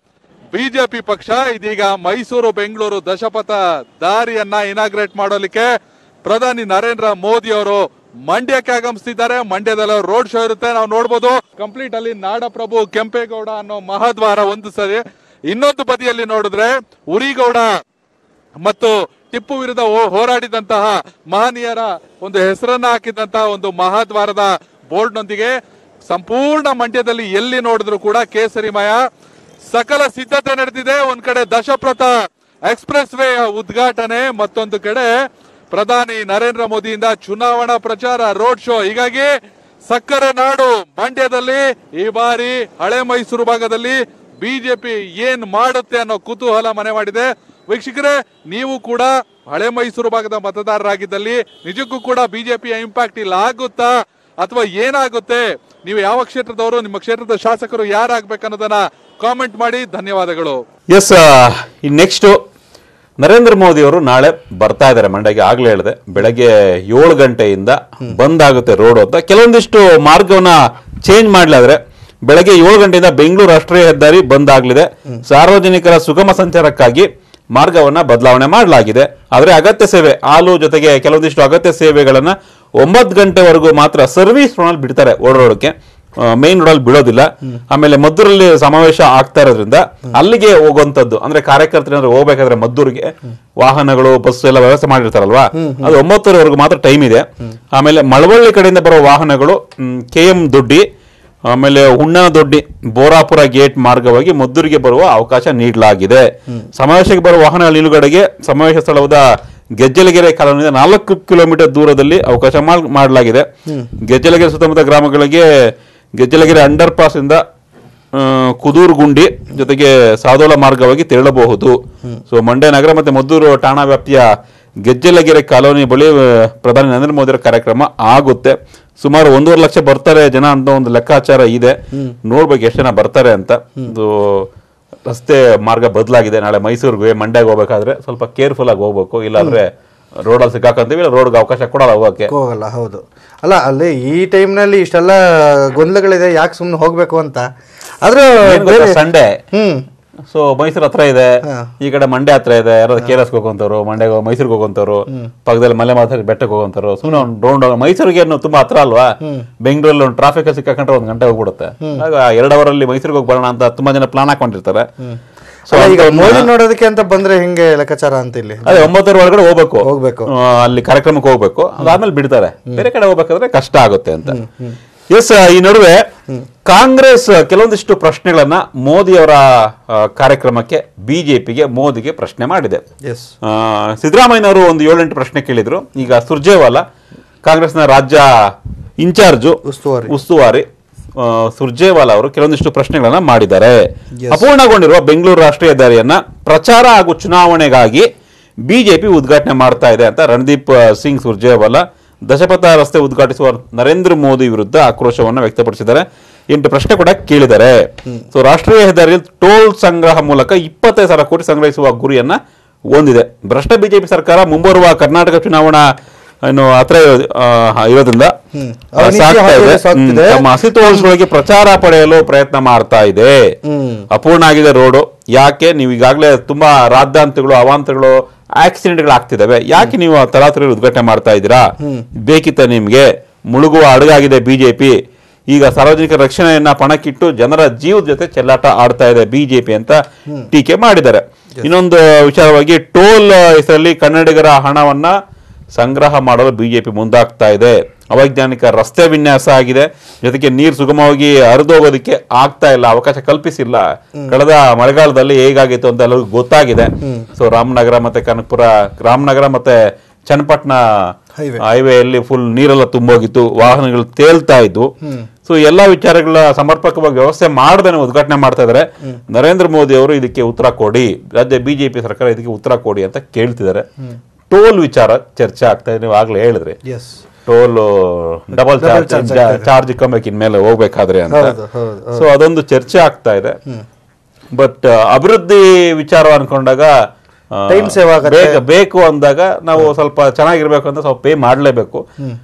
ಬಿಜೆಪಿ ಪಕ್ಷ ಇದೀಗ ಮೈಸೂರು ಬೆಂಗಳೂರು ದಶಪಥ ದಾರಿಯನ್ನ ಇನಾಗ್ರೇಟ್ ಮಾಡೋಲಿಕ್ಕೆ ಪ್ರಧಾನಿ ನರೇಂದ್ರ ಮೋದಿ ಅವರು ಮಂಡ್ಯಕ್ಕೆ ಆಗಮಿಸ್ತಿದ್ದಾರೆ ಮಂಡ್ಯದಲ್ಲಿ ರೋಡ್ ಶೋ ಇರುತ್ತೆ ನಾವು ನೋಡ್ಬೋದು ಕಂಪ್ಲೀಟ್ ಅಲ್ಲಿ ನಾಡಪ್ರಭು ಕೆಂಪೇಗೌಡ ಅನ್ನೋ ಮಹದ್ವಾರ ಒಂದು ಸರಿ ಇನ್ನೊಂದು ಬದಿಯಲ್ಲಿ ನೋಡಿದ್ರೆ ಉರಿಗೌಡ ಮತ್ತು ಟಿಪ್ಪು ವಿರುದ್ಧ ಹೋ- ಹೋರಾಡಿದಂತಹ ಮಹನೀಯರ ಒಂದು ಹೆಸರನ್ನ ಹಾಕಿದಂತಹ ಒಂದು ಮಹಾದ್ವಾರದ ಬೋರ್ಡ್ನೊಂದಿಗೆ ಸಂಪೂರ್ಣ ಮಂಡ್ಯದಲ್ಲಿ ಎಲ್ಲಿ ನೋಡಿದ್ರು ಕೂಡ ಕೇಸರಿಮಯ ಸಕಲ ಸಿದ್ಧತೆ ನಡೆದಿದೆ ಒಂದ್ ಕಡೆ ದಶಪ್ರಥ ಎಕ್ಸ್ಪ್ರೆಸ್ ವೇ ಉದ್ಘಾಟನೆ ಮತ್ತೊಂದು ಕಡೆ ಪ್ರಧಾನಿ ನರೇಂದ್ರ ಮೋದಿಯಿಂದ ಚುನಾವಣಾ ಪ್ರಚಾರ ರೋಡ್ ಶೋ ಹೀಗಾಗಿ ಸಕ್ಕರೆ ನಾಡು ಮಂಡ್ಯದಲ್ಲಿ ಈ ಬಾರಿ ಹಳೆ ಮೈಸೂರು ಭಾಗದಲ್ಲಿ ಬಿಜೆಪಿ ಏನ್ ಮಾಡುತ್ತೆ ಅನ್ನೋ ಕುತೂಹಲ ಮನೆ ಮಾಡಿದೆ ವೀಕ್ಷಕರೇ ನೀವು ಕೂಡ ಹಳೆ ಮೈಸೂರು ಭಾಗದ ಮತದಾರರಾಗಿದ್ದಲ್ಲಿ ನಿಜಕ್ಕೂ ಕೂಡ ಬಿಜೆಪಿಯ ಇಂಪ್ಯಾಕ್ಟ್ ಇಲ್ಲ ಆಗುತ್ತಾ ಅಥವಾ ಏನಾಗುತ್ತೆ ನೀವು ಯಾವ ಕ್ಷೇತ್ರದವರು ನಿಮ್ಮ ಕ್ಷೇತ್ರದ ಶಾಸಕರು ಯಾರಾಗ್ಬೇಕನ್ನೋದನ್ನ ಕಾಮೆಂಟ್ ಮಾಡಿ ಧನ್ಯವಾದಗಳು ಎಸ್ ಈ ನೆಕ್ಸ್ಟ್ ನರೇಂದ್ರ ಮೋದಿ ಅವರು ನಾಳೆ ಬರ್ತಾ ಇದ್ದಾರೆ ಮಂಡ್ಯಗೆ ಆಗ್ಲೇ ಹೇಳಿದೆ ಬೆಳಗ್ಗೆ ಏಳು ಗಂಟೆಯಿಂದ ಬಂದ್ ಆಗುತ್ತೆ ರೋಡ್ ಅಂತ ಕೆಲವೊಂದಿಷ್ಟು ಮಾರ್ಗವನ್ನ ಚೇಂಜ್ ಮಾಡ್ಲಾದ್ರೆ ಬೆಳಗ್ಗೆ ಏಳು ಗಂಟೆಯಿಂದ ಬೆಂಗಳೂರು ರಾಷ್ಟ್ರೀಯ ಹೆದ್ದಾರಿ ಬಂದ್ ಆಗ್ಲಿದೆ ಸಾರ್ವಜನಿಕರ ಸುಗಮ ಸಂಚಾರಕ್ಕಾಗಿ ಮಾರ್ಗವನ್ನ ಬದಲಾವಣೆ ಮಾಡಲಾಗಿದೆ ಆದ್ರೆ ಅಗತ್ಯ ಸೇವೆ ಹಾಲು ಜೊತೆಗೆ ಕೆಲವೊಂದಿಷ್ಟು ಅಗತ್ಯ ಸೇವೆಗಳನ್ನ ಒಂಬತ್ತು ಗಂಟೆವರೆಗೂ ಮಾತ್ರ ಸರ್ವಿಸ್ ರೋಡಲ್ಲಿ ಬಿಡ್ತಾರೆ ಓಡಾಡೋಕೆ ಮೇನ್ ರೋಡಲ್ಲಿ ಬಿಡೋದಿಲ್ಲ ಆಮೇಲೆ ಮದ್ದೂರಲ್ಲಿ ಸಮಾವೇಶ ಆಗ್ತಾ ಇರೋದ್ರಿಂದ ಅಲ್ಲಿಗೆ ಹೋಗುವಂತದ್ದು ಅಂದ್ರೆ ಕಾರ್ಯಕರ್ತರು ಹೋಗ್ಬೇಕಾದ್ರೆ ಮದ್ದೂರಿಗೆ ವಾಹನಗಳು ಬಸ್ ಎಲ್ಲ ವ್ಯವಸ್ಥೆ ಮಾಡಿರ್ತಾರಲ್ವಾ ಅದು ಒಂಬತ್ತರವರೆಗೂ ಮಾತ್ರ ಟೈಮ್ ಇದೆ ಆಮೇಲೆ ಮಳವಳ್ಳಿ ಕಡೆಯಿಂದ ಬರೋ ವಾಹನಗಳು ಕೆ ಎಂ ದೊಡ್ಡಿ ಆಮೇಲೆ ಹುಣ್ಣನ ದೊಡ್ಡಿ ಬೋರಾಪುರ ಗೇಟ್ ಮಾರ್ಗವಾಗಿ ಮದ್ದೂರಿಗೆ ಬರುವ ಅವಕಾಶ ನೀಡಲಾಗಿದೆ ಸಮಾವೇಶಕ್ಕೆ ಬರುವ ವಾಹನಗಳ ನಿಲುಗಡೆಗೆ ಸಮಾವೇಶ ಸ್ಥಳವಾದ ಗೆಜ್ಜಲಗೆರೆ ಕಾಲೋನಿಯಿಂದ ನಾಲ್ಕು ಕಿಲೋಮೀಟರ್ ದೂರದಲ್ಲಿ ಅವಕಾಶ ಮಾಡ್- ಮಾಡಲಾಗಿದೆ ಗೆಜ್ಜಲಗೆರೆ ಸುತ್ತಮುತ್ತ ಗ್ರಾಮಗಳಿಗೆ ಗೆಜ್ಜಲಗೆರೆ ಅಂಡರ್ ಪಾಸ್ ಇಂದ ಆ, ಕುದೂರು ಗುಂಡಿ ಜೊತೆಗೆ ಸಾದೋಳ ಮಾರ್ಗವಾಗಿ ತೆರಳಬಹುದು ಸೊ ಮಂಡ್ಯ ನಗರ ಮತ್ತೆ ಮದ್ದೂರು ಠಾಣಾ ವ್ಯಾಪ್ತಿಯ ಗೆಜ್ಜಲಗೆರೆ ಕಾಲೋನಿ ಬಳಿ ಆ, ಪ್ರಧಾನಿ ನರೇಂದ್ರ ಮೋದಿ ಅವರ ಕಾರ್ಯಕ್ರಮ ಆಗುತ್ತೆ ಸುಮಾರು ಒಂದೂವರೆ ಲಕ್ಷ ಬರ್ತಾರೆ ಜನ ಅಂತ ಒಂದು ಲೆಕ್ಕಾಚಾರ ಇದೆ ನೋಡ್ಬೇಕು ಎಷ್ಟು ಜನ ಬರ್ತಾರೆ ಅಂತ ಇದು ರಸ್ತೆ ಮಾರ್ಗ ಬದಲಾಗಿದೆ ನಾಳೆ ಮೈಸೂರಿಗೆ ಮಂಡ್ಯಗೆ ಹೋಗ್ಬೇಕಾದ್ರೆ ಸ್ವಲ್ಪ ಕೇರ್ಫುಲ್ ಆಗಿ ಹೋಗ್ಬೇಕು ಇಲ್ಲಾಂದ್ರೆ ರೋಡಲ್ಲಿ ಸಿಕ್ಕಾಕಂತೀವಿ ಇಲ್ಲ ರೋಡ್ಗೆ ಅವಕಾಶ ಕೊಡಲ್ಲ ಹೋಗಕ್ಕೆ ಹೋಗಲ್ಲ ಹೌದು ಅಲ್ಲ ಅಲ್ಲಿ ಈ ಟೈಮ್ನಲ್ಲಿ ಇಷ್ಟೆಲ್ಲ ಗೊಂದಲಗಳಿದೆ ಯಾಕೆ ಸುಮ್ಮನೆ ಹೋಗ್ಬೇಕು ಅಂತ ಆದ್ರೂ ಬೇರೆ- ಸಂಡೇ ಹ್ಮ್ ಸೊ ಮೈಸೂರು ಹತ್ರ ಇದೆ ಈ ಕಡೆ ಮಂಡ್ಯ ಹತ್ರ ಇದೆ ಯಾರಾದ್ರು ಕೇರಸ್ ಹೋಗೋಂತವ್ರು ಮಂಡ್ಯ ಮೈಸೂರಿಗೆ ಹೋಗೋಂತವ್ರು ಪಕ್ಕದಲ್ಲಿ ಮಲೆ ಮಾತಾಡಿ ಬೆಟ್ಟಕ್ಕೆ ಹೋಗೋಂತವ್ರು ಸುಮ್ಮನೆ ಒಂದು ರೌಂಡ್ ಮೈಸೂರಿಗೆ ಏನು ತುಂಬಾ ಹತ್ರ ಅಲ್ವಾ ಬೆಂಗಳೂರಲ್ಲಿ ಒಂದು ಟ್ರಾಫಿಕ್ ಸಿಕ್ಕಾಕೊಂಡ್ರೆ ಒಂದ್ ಗಂಟೆ ಹೋಗ್ಬಿಡುತ್ತೆ ಆಗ ಎರಡು ಅವರಲ್ಲಿ ಮೈಸೂರಿಗೆ ಹೋಗಿ ಬರೋಣ ಅಂತ ತುಂಬಾ ಜನ ಪ್ಲಾನ್ ಹಾಕೊಂಡಿರ್ತಾರೆ ಸೊ ಅಲ್ಲ, ಈಗ ಮೋದಿ ನೋಡೋದಕ್ಕೆ ಅಂತ ಬಂದ್ರೆ ಹಿಂಗೆ ಲೆಕ್ಕಾಚಾರ ಅಂತ ಇಲ್ಲಿ ಅದೇ ಒಂಬತ್ತರ ಒಳಗಡೆ ಹೋಗ್ಬೇಕು ಹೋಗ್ಬೇಕು. ಆ, ಅಲ್ಲಿ ಕಾರ್ಯಕ್ರಮಕ್ಕೆ ಹೋಗ್ಬೇಕು ಅದಾದ್ಮೇಲೆ ಬಿಡ್ತಾರೆ ಬೇರೆ ಕಡೆ ಹೋಗ್ಬೇಕಾದ್ರೆ ಕಷ್ಟ ಆಗುತ್ತೆ ಅಂತ ಎಸ್ ಈ ನಡುವೆ ಕಾಂಗ್ರೆಸ್ ಕೆಲವೊಂದಿಷ್ಟು ಪ್ರಶ್ನೆಗಳನ್ನ ಮೋದಿ ಅವರ ಆ, ಕಾರ್ಯಕ್ರಮಕ್ಕೆ ಬಿಜೆಪಿಗೆ ಮೋದಿಗೆ ಪ್ರಶ್ನೆ ಮಾಡಿದೆ ಎಸ್ ಆ, ಸಿದ್ದರಾಮಯ್ಯನವರು ಒಂದು ಏಳೆಂಟು ಪ್ರಶ್ನೆ ಕೇಳಿದ್ರು ಈಗ ಸುರ್ಜೇವಾಲಾ ಕಾಂಗ್ರೆಸ್ನ ರಾಜ್ಯ ಇನ್ಚಾರ್ಜು ಉಸ್ತುವಾರಿ. ಉಸ್ತುವಾರಿ ಆ, ಸುರ್ಜೇವಾಲಾ ಅವರು ಕೆಲವೊಂದಿಷ್ಟು ಪ್ರಶ್ನೆಗಳನ್ನ ಮಾಡಿದ್ದಾರೆ Yes. ಅಪೂರ್ಣಗೊಂಡಿರುವ ಬೆಂಗಳೂರು ರಾಷ್ಟ್ರೀಯ ಹೆದ್ದಾರಿಯನ್ನ ಪ್ರಚಾರ ಹಾಗೂ ಚುನಾವಣೆಗಾಗಿ ಬಿಜೆಪಿ ಉದ್ಘಾಟನೆ ಮಾಡ್ತಾ ಇದೆ ಅಂತ ರಣದೀಪ್ ಆ, ಸಿಂಗ್ ಸುರ್ಜೇವಾಲಾ ದಶಪಥ ರಸ್ತೆ ಉದ್ಘಾಟಿಸುವ ನರೇಂದ್ರ ಮೋದಿ ವಿರುದ್ಧ ಆಕ್ರೋಶವನ್ನು ವ್ಯಕ್ತಪಡಿಸಿದ್ದಾರೆ ಎಂಟು ಪ್ರಶ್ನೆ ಕೂಡ ಕೇಳಿದ್ದಾರೆ ಸೊ ರಾಷ್ಟ್ರೀಯ ಹೆದ್ದಾರಿಯಲ್ಲಿ ಟೋಲ್ ಸಂಗ್ರಹ ಮೂಲಕ ಇಪ್ಪತ್ತೈದು ಸಾವಿರ ಕೋಟಿ ಸಂಗ್ರಹಿಸುವ ಗುರಿಯನ್ನ ಹೊಂದಿದೆ ಭ್ರಷ್ಟ ಬಿಜೆಪಿ ಸರ್ಕಾರ ಮುಂಬರುವ ಕರ್ನಾಟಕ ಚುನಾವಣಾ ಏನು ಹತ್ರ ಇರೋ- ಆ, ಇರೋದ್ರಿಂದ ಹ್ಮ್. ಆ, ಅವಿನೀತಿ ಸಾಗ್ತಾ ಇದೆ ಹಾದಿಯಲ್ಲಿ ಸಾಗ್ತಿದೆ. ಹ್ಮ್. ತಮ್ಮ ಅಸ್ತಿತ್ವಗಳಿಗೆ ಪ್ರಚಾರ ಪಡೆಯಲು ಪ್ರಯತ್ನ ಮಾಡ್ತಾ ಇದೆ ಹ್ಮ್. ಅಪೂರ್ಣ ಆಗಿದೆ ರೋಡು ಯಾಕೆ ನೀವು ಈಗಾಗಲೇ ತುಂಬಾ ರಾದ್ದಾಂತಗಳು ಅವಾಂತರಗಳು ಆಕ್ಸಿಡೆಂಟ್ಗಳು ಆಗ್ತಿದಾವೆ ಯಾಕೆ ನೀವು ತರಾತುರಿ ಉದ್ಘಾಟನೆ ಮಾಡ್ತಾ ಇದ್ದೀರಾ ಬೇಕಿತ್ತ ನಿಮ್ಗೆ ಮುಳುಗುವ ಅಡಗಾಗಿದೆ ಬಿಜೆಪಿ ಈಗ ಸಾರ್ವಜನಿಕ ರಕ್ಷಣೆಯನ್ನ ಪಣಕ್ಕಿಟ್ಟು ಜನರ ಜೀವದ ಜೊತೆ ಚೆಲ್ಲಾಟ ಆಡ್ತಾ ಇದೆ ಬಿಜೆಪಿ ಅಂತ ಟೀಕೆ ಮಾಡಿದ್ದಾರೆ ಇನ್ನೊಂದು ವಿಚಾರವಾಗಿ ಟೋಲ್ ಹೆಸರಲ್ಲಿ ಕನ್ನಡಿಗರ ಹಣವನ್ನ ಸಂಗ್ರಹ ಮಾಡಲು ಬಿಜೆಪಿ ಮುಂದಾಗ್ತಾ ಇದೆ ಅವೈಜ್ಞಾನಿಕ ರಸ್ತೆ ವಿನ್ಯಾಸ ಆಗಿದೆ ಜೊತೆಗೆ ನೀರು ಸುಗಮವಾಗಿ ಹರಿದೋಗೋದಕ್ಕೆ ಆಗ್ತಾ ಇಲ್ಲ ಅವಕಾಶ ಕಲ್ಪಿಸಿಲ್ಲ ಕಳೆದ ಮಳೆಗಾಲದಲ್ಲಿ ಹೇಗಾಗಿತ್ತು ಅಂತ ಎಲ್ಲರಿಗೂ ಗೊತ್ತಾಗಿದೆ ಸೊ ರಾಮನಗರ ಮತ್ತೆ ಕನಕಪುರ ರಾಮನಗರ ಮತ್ತೆ ಚನ್ನಪಟ್ಟಣ Highway. ಹೈವೇಯಲ್ಲಿ ಫುಲ್ ನೀರೆಲ್ಲ ತುಂಬೋಗಿತ್ತು ವಾಹನಗಳು ತೇಲ್ತಾ ಇದ್ವು ಸೊ ಎಲ್ಲಾ ವಿಚಾರಗಳ ಸಮರ್ಪಕವಾಗಿ ವ್ಯವಸ್ಥೆ ಮಾಡದೇನೆ ಉದ್ಘಾಟನೆ ಮಾಡ್ತಾ ಇದಾರೆ ನರೇಂದ್ರ ಮೋದಿ ಅವರು ಇದಕ್ಕೆ ಉತ್ತರ ಕೊಡಿ ರಾಜ್ಯ ಬಿಜೆಪಿ ಸರ್ಕಾರ ಇದಕ್ಕೆ ಉತ್ತರ ಕೊಡಿ ಅಂತ ಕೇಳ್ತಿದ್ದಾರೆ ಟೋಲ್ ವಿಚಾರ ಚರ್ಚೆ ಆಗ್ತಾ ಇದೆ ನೀವು ಆಗ್ಲೇ ಹೇಳಿದ್ರಿ yes toll double Double charge charge ಆಗ್ತಾ ಇದೆ. ಚಾರ್ಜ್ ಇಕ್ಕೊಬೇಕು ಇನ್ಮೇಲೆ ಹೋಗ್ಬೇಕಾದ್ರೆ ಅಂತ ಹೌದು, ಹೌದು, ಹೌದು. ಸೊ ಅದೊಂದು ಚರ್ಚೆ ಆಗ್ತಾ ಇದೆ ಬಟ್ ಅಭಿವೃದ್ಧಿ ವಿಚಾರ ಅನ್ಕೊಂಡಾಗ ಆ, Time save ಆಗತ್ತೆ. ಬೇಗ ಬೇಕು ಅಂದಾಗ ನಾವು ಸ್ವಲ್ಪ ಚೆನ್ನಾಗಿರ್ಬೇಕು ಅಂತ ಸ್ವಲ್ಪ ಪೇ ಮಾಡಲೇಬೇಕು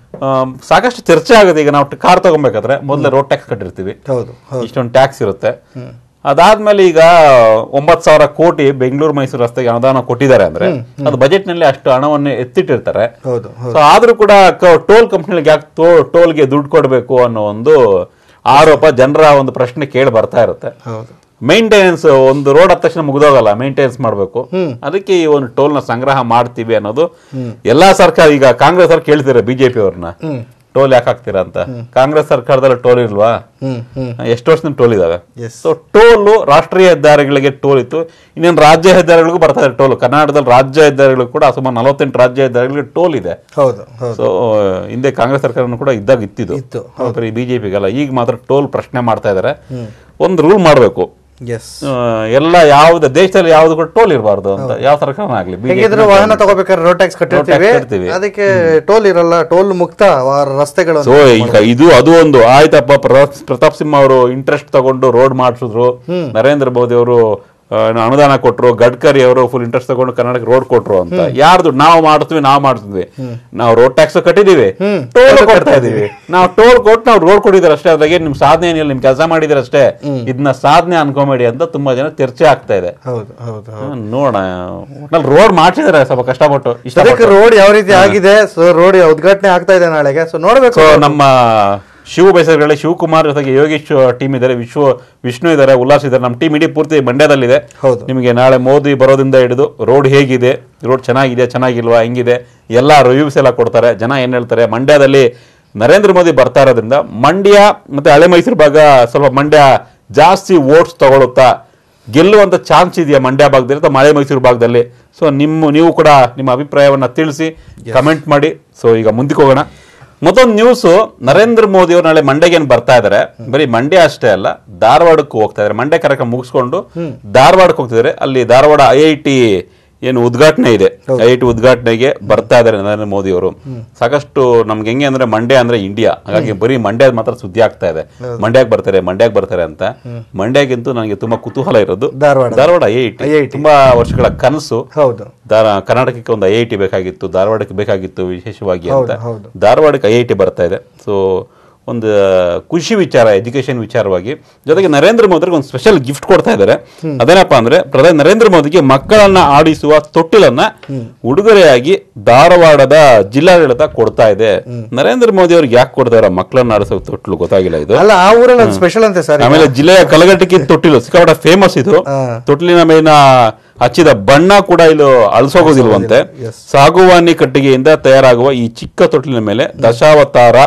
ಸಾಕಷ್ಟು ಚರ್ಚೆ ಆಗುತ್ತೆ ಈಗ ನಾವು ಕಾರ್ ತಗೊಬೇಕಾದ್ರೆ ಮೊದಲೇ ರೋಡ್ ಟ್ಯಾಕ್ಸ್ ಕಟ್ಟಿರ್ತೀವಿ ಹೌದು ಹೌದು ಇಷ್ಟೊಂದು ಟ್ಯಾಕ್ಸ್ ಇರುತ್ತೆ ಅದಾದ್ಮೇಲೆ ಈಗ ಒಂಬತ್ ಸಾವಿರ ಕೋಟಿ ಬೆಂಗಳೂರು ಮೈಸೂರು ರಸ್ತೆಗೆ ಅನುದಾನ ಕೊಟ್ಟಿದ್ದಾರೆ ಅಂದ್ರೆ ಅದು ಬಜೆಟ್ ನಲ್ಲಿ ಅಷ್ಟು ಹಣವನ್ನು ಎತ್ತಿಟ್ಟಿರ್ತಾರೆ ಹೌದು ಸೊ ಆದ್ರೂ ಕೂಡ ಟೋಲ್ ಕಂಪ್ನಿಗಳಿಗೆ ಯಾಕೆ ಟೋಲ್ಗೆ ದುಡ್ಡು ಕೊಡಬೇಕು ಅನ್ನೋ ಒಂದು ಆರೋಪ ಜನರ ಒಂದು ಪ್ರಶ್ನೆ ಕೇಳಿ ಬರ್ತಾ ಇರುತ್ತೆ ಹೌದು ಮೇಂಟೆನೆನ್ಸ್ ಒಂದು ರೋಡ್ ಆದ ತಕ್ಷಣ ಮುಗ್ದೋಗಲ್ಲ ಮೇಂಟೆನೆನ್ಸ್ ಮಾಡಬೇಕು ಅದಕ್ಕೆ ಈ ಒಂದು ಟೋಲ್ ನ ಸಂಗ್ರಹ ಮಾಡ್ತೀವಿ ಅನ್ನೋದು ಎಲ್ಲಾ ಸರ್ಕಾರ ಈಗ ಕಾಂಗ್ರೆಸ್ ಅವ್ರು ಕೇಳ್ತಾರೆ ಬಿಜೆಪಿ ಅವ್ರನ್ನ ಟೋಲ್ ಯಾಕೆ ಹಾಕ್ತೀರಾ ಅಂತ ಕಾಂಗ್ರೆಸ್ ಸರ್ಕಾರದಲ್ಲಿ ಟೋಲ್ ಇಲ್ವಾ ಹ್ಮ್ ಹ್ಮ್ ಎಷ್ಟು ವರ್ಷದಿಂದ ಟೋಲ್ ಇದಾವೆ Yes. ಸೊ ಟೋಲ್ ರಾಷ್ಟ್ರೀಯ ಹೆದ್ದಾರಿಗಳಿಗೆ ಟೋಲ್ ಇತ್ತು ಇನ್ನೇನು ರಾಜ್ಯ ಹೆದ್ದಾರಿಗಳಿಗೂ ಬರ್ತಾ ಇದೆ ಟೋಲ್ ಕರ್ನಾಟಕದಲ್ಲಿ ರಾಜ್ಯ ಹೆದ್ದಾರಿಗಳು ಕೂಡ ಸುಮಾರು ನಲವತ್ತೆಂಟು ರಾಜ್ಯ ಹೆದ್ದಾರಿಗಳಿಗೆ ಟೋಲ್ ಇದೆ ಹೌದು ಹೌದು ಸೊ ಹಿಂದೆ ಕಾಂಗ್ರೆಸ್ ಸರ್ಕಾರನೂ ಕೂಡ ಇದ್ದಾಗ ಇತ್ತಿದ್ದು ಇತ್ತು, ಬರೀ ಬಿಜೆಪಿಗಲ್ಲ ಈಗ ಮಾತ್ರ ಟೋಲ್ ಪ್ರಶ್ನೆ ಮಾಡ್ತಾ ಇದಾರೆ ಒಂದು ರೂಲ್ ಮಾಡಬೇಕು ಎಸ್ ಎಲ್ಲ ಯಾವ್ದು ದೇಶದಲ್ಲಿ ಯಾವ್ದು ಕೂಡ ಟೋಲ್ ಇರಬಾರ್ದು ಅಂತ ಯಾವ ಸರ್ಕಾರ ಆಗ್ಲಿ ಹೇಗಿದ್ರು ವಾಹನ ತಗೋಬೇಕಾದ್ರೆ ರೋಡ್ ಟ್ಯಾಕ್ಸ್ ಕಟ್ಟಿರ್ತೀವಿ ಕಟ್ತೀವಿ. ಅದಕ್ಕೆ ಟೋಲ್ ಇರಲ್ಲ ಟೋಲ್ ಮುಕ್ತ ವ- ರಸ್ತೆಗಳು ಸೊ ಈಗ ಇದು ಅದು ಒಂದು ಆಯ್ತಪ್ಪ ಪ್ರತಾಪ್ ಪ್ರತಾಪ್ ಸಿಂಹ ಅವರು ಇಂಟ್ರೆಸ್ಟ್ ತಗೊಂಡು ರೋಡ್ ಮಾಡಿಸಿದ್ರು ನರೇಂದ್ರ ಮೋದಿ ಅವರು ಆ, ಅನುದಾನ ಕೊಟ್ರು ಗಡ್ಕರಿ ಅವರು ಫುಲ್ ಇಂಟ್ರೆಸ್ಟ್ ತಗೊಂಡು ಕರ್ನಾಟಕ ರೋಡ್ ಕೊಟ್ರು ಅಂತ ಯಾರ್ದು ನಾವು ಮಾಡ್ತೀವಿ ನಾವು ಮಾಡ್ತಿದ್ವಿ ನಾವು ರೋಡ್ ಟ್ಯಾಕ್ಸ್ ಕಟ್ಟಿದೀವಿ ಟೋಲ್ ಕೊಡ್ತಾ ಇದೀವಿ ನಾವು ಟೋಲ್ ಕೊಟ್ಟು ನಾವು ರೋಡ್ ಕೊಟ್ಟಿದ್ದಾರೆ ಅಷ್ಟೇ ಅದ್ರಾಗೆ ನಿಮ್ ಸಾಧನೆ ಏನಿಲ್ಲ ನಿಮ್ ಕೆಲಸ ಮಾಡಿದಾರೆ ಅಷ್ಟೇ ಇದನ್ನ ಸಾಧನೆ ಅನ್ಕೊಂಬೇಡಿ ಅಂತ ತುಂಬಾ ಜನ ಚರ್ಚೆ ಆಗ್ತಾ ಇದೆ ಹೌದು ಹೌದು ಹೌದು ಹ್ಮ್, ನೋಡೋಣ ಒಟ್ನಲ್ಲಿ ರೋಡ್ ಮಾಡ್ಸಿದಾರೆ ಸ್ವಲ್ಪ ಕಷ್ಟಪಟ್ಟು ಅದಕ್ಕೆ ಇಷ್ಟಪಟ್ಟು ರೋಡ್ ಯಾವ ರೀತಿ ಆಗಿದೆ ಸೊ ರೋಡ್ ಉದ್ಘಾಟನೆ ಆಗ್ತಾ ಇದೆ ನಾಳೆಗೆ ಸೊ ನೋಡ್ಬೇಕು ಸೊ ನಮ್ಮ ಶಿವ ಬೈಸರ್ಗಳಲ್ಲಿ ಶಿವಕುಮಾರ್ ಜೊತೆಗೆ ಯೋಗೇಶ್ ಟೀಮ್ ಇದ್ದಾರೆ ವಿಶ್ವ ವಿಷ್ಣು ಇದ್ದಾರೆ ಉಲ್ಲಾಸ್ ಇದ್ದಾರೆ ನಮ್ಮ ಟೀಮ್ ಇಡೀ ಪೂರ್ತಿ ಮಂಡ್ಯದಲ್ಲಿದೆ ಹೌದು. ನಿಮಗೆ ನಾಳೆ ಮೋದಿ ಬರೋದಿಂದ ಹಿಡಿದು ರೋಡ್ ಹೇಗಿದೆ ರೋಡ್ ಚೆನ್ನಾಗಿದೆ ಚೆನ್ನಾಗಿಲ್ವಾ ಹೆಂಗಿದೆ ಎಲ್ಲ ರಿವ್ಯೂಸ್ ಎಲ್ಲ ಕೊಡ್ತಾರೆ ಜನ ಏನ್ ಹೇಳ್ತಾರೆ ಮಂಡ್ಯದಲ್ಲಿ ನರೇಂದ್ರ ಮೋದಿ ಬರ್ತಾ ಇರೋದ್ರಿಂದ ಮಂಡ್ಯ ಮತ್ತೆ ಹಳೆ ಮೈಸೂರು ಭಾಗ ಸ್ವಲ್ಪ ಮಂಡ್ಯ ಜಾಸ್ತಿ ವೋಟ್ಸ್ ತಗೊಳುತ್ತಾ ಗೆಲ್ಲುವಂತ ಚಾನ್ಸ್ ಇದೆಯಾ ಮಂಡ್ಯ ಭಾಗದಲ್ಲಿ ಅಥವಾ ಮಳೆ ಮೈಸೂರು ಭಾಗದಲ್ಲಿ ಸೊ ನಿಮ್ಮ ನೀವು ಕೂಡ ನಿಮ್ಮ ಅಭಿಪ್ರಾಯವನ್ನ ತಿಳಿಸಿ ಕಮೆಂಟ್ ಮಾಡಿ ಸೊ ಈಗ ಮುಂದಕ್ಕೆ ಹೋಗೋಣ ಮತ್ತೊಂದು ನ್ಯೂಸ್ ನರೇಂದ್ರ ಮೋದಿ ಅವರು ನಾಳೆ ಮಂಡ್ಯಗೆ ಏನ್ ಬರ್ತಾ ಇದಾರೆ ಬರೀ ಮಂಡ್ಯ ಅಷ್ಟೇ ಅಲ್ಲ ಧಾರವಾಡಕ್ಕೂ ಹೋಗ್ತಾ ಇದಾರೆ ಮಂಡ್ಯ ಕಾರ್ಯಕ್ರಮ ಮುಗಿಸ್ಕೊಂಡು ಧಾರವಾಡಕ್ಕೆ ಹೋಗ್ತಿದ್ದಾರೆ ಅಲ್ಲಿ ಧಾರವಾಡ ಐ ಐ ಟಿ ಏನು ಉದ್ಘಾಟನೆ ಇದೆ ಐ ಐ ಟಿ ಉದ್ಘಾಟನೆಗೆ ಬರ್ತಾ ಇದಾರೆ ನರೇಂದ್ರ ಮೋದಿ ಅವರು ಸಾಕಷ್ಟು ನಮ್ಗೆ ಹೆಂಗೆ ಅಂದ್ರೆ ಮಂಡ್ಯ ಅಂದ್ರೆ ಇಂಡಿಯಾ ಹಾಗಾಗಿ ಬರೀ ಮಂಡ್ಯ ಮಾತ್ರ ಸುದ್ದಿ ಆಗ್ತಾ ಇದೆ ಮಂಡ್ಯಕ್ಕೆ ಬರ್ತಾರೆ ಮಂಡ್ಯಕ್ಕೆ ಬರ್ತಾರೆ ಅಂತ ಮಂಡ್ಯಗಿಂತೂ ನನಗೆ ತುಂಬಾ ಕುತೂಹಲ ಇರೋದು Dharwad. Dharwad I I T IIT. ತುಂಬಾ ವರ್ಷಗಳ ಕನಸು ಹೌದು ಧಾರ- ಕರ್ನಾಟಕಕ್ಕೆ ಒಂದು ಐ ಐ ಟಿ ಬೇಕಾಗಿತ್ತು ಧಾರವಾಡಕ್ಕೆ ಬೇಕಾಗಿತ್ತು ವಿಶೇಷವಾಗಿ ಅಂತ ಹೌದು, ಹೌದು. ಧಾರವಾಡಕ್ಕೆ ಐ ಐ ಟಿ ಬರ್ತಾ ಇದೆ ಸೊ ಒಂದು ಖುಷಿ ವಿಚಾರ ಎಜುಕೇಶನ್ ವಿಚಾರವಾಗಿ ಜೊತೆಗೆ ನರೇಂದ್ರ ಮೋದಿಗೆ ಒಂದು ಸ್ಪೆಷಲ್ ಗಿಫ್ಟ್ ಕೊಡ್ತಾ ಇದ್ದಾರೆ ಅದೇನಪ್ಪ ಅಂದ್ರೆ ಪ್ರಧಾನಿ ನರೇಂದ್ರ ಮೋದಿಗೆ ಮಕ್ಕಳನ್ನ ಆಡಿಸುವ ತೊಟ್ಟಿಲನ್ನ ಉಡುಗೊರೆಯಾಗಿ ಧಾರವಾಡದ ಜಿಲ್ಲಾಡಳಿತ ಕೊಡ್ತಾ ಇದೆ ನರೇಂದ್ರ ಮೋದಿ ಅವ್ರಿಗೆ ಯಾಕೆ ಕೊಡ್ತಾರ ಮಕ್ಕಳನ್ನ ಆಡಿಸೋ ತೊಟ್ಟಿಲು ಗೊತ್ತಾಗಿಲ್ಲ ಇದು ಅಲ್ಲ ಆ ಊರಲ್ಲಿ ಅದು ಸ್ಪೆಷಲ್ ಅಂತೆ ಸರ್ ಆಮೇಲೆ ಜಿಲ್ಲೆಯ ಕಲಗಟ್ಟಿಗೆ ತೊಟ್ಟಿಲು ಸಿಕ್ಕಾಪಟ್ಟೆ ಫೇಮಸ್ ಇದು ಹಾ. ತೊಟ್ಟಿಲಿನ ಮೇಲಿನ ಹಚ್ಚಿದ ಬಣ್ಣ ಕೂಡ ಇಲ್ಲಿ ಅಳಿಸೋಗೋದಿಲ್ವಂತೆ Yes. ಸಾಗುವಾನಿ ಕಟ್ಟಿಗೆಯಿಂದ ತಯಾರಾಗುವ ಈ ಚಿಕ್ಕ ತೊಟ್ಟಿಲಿನ ಮೇಲೆ ದಶಾವತಾರ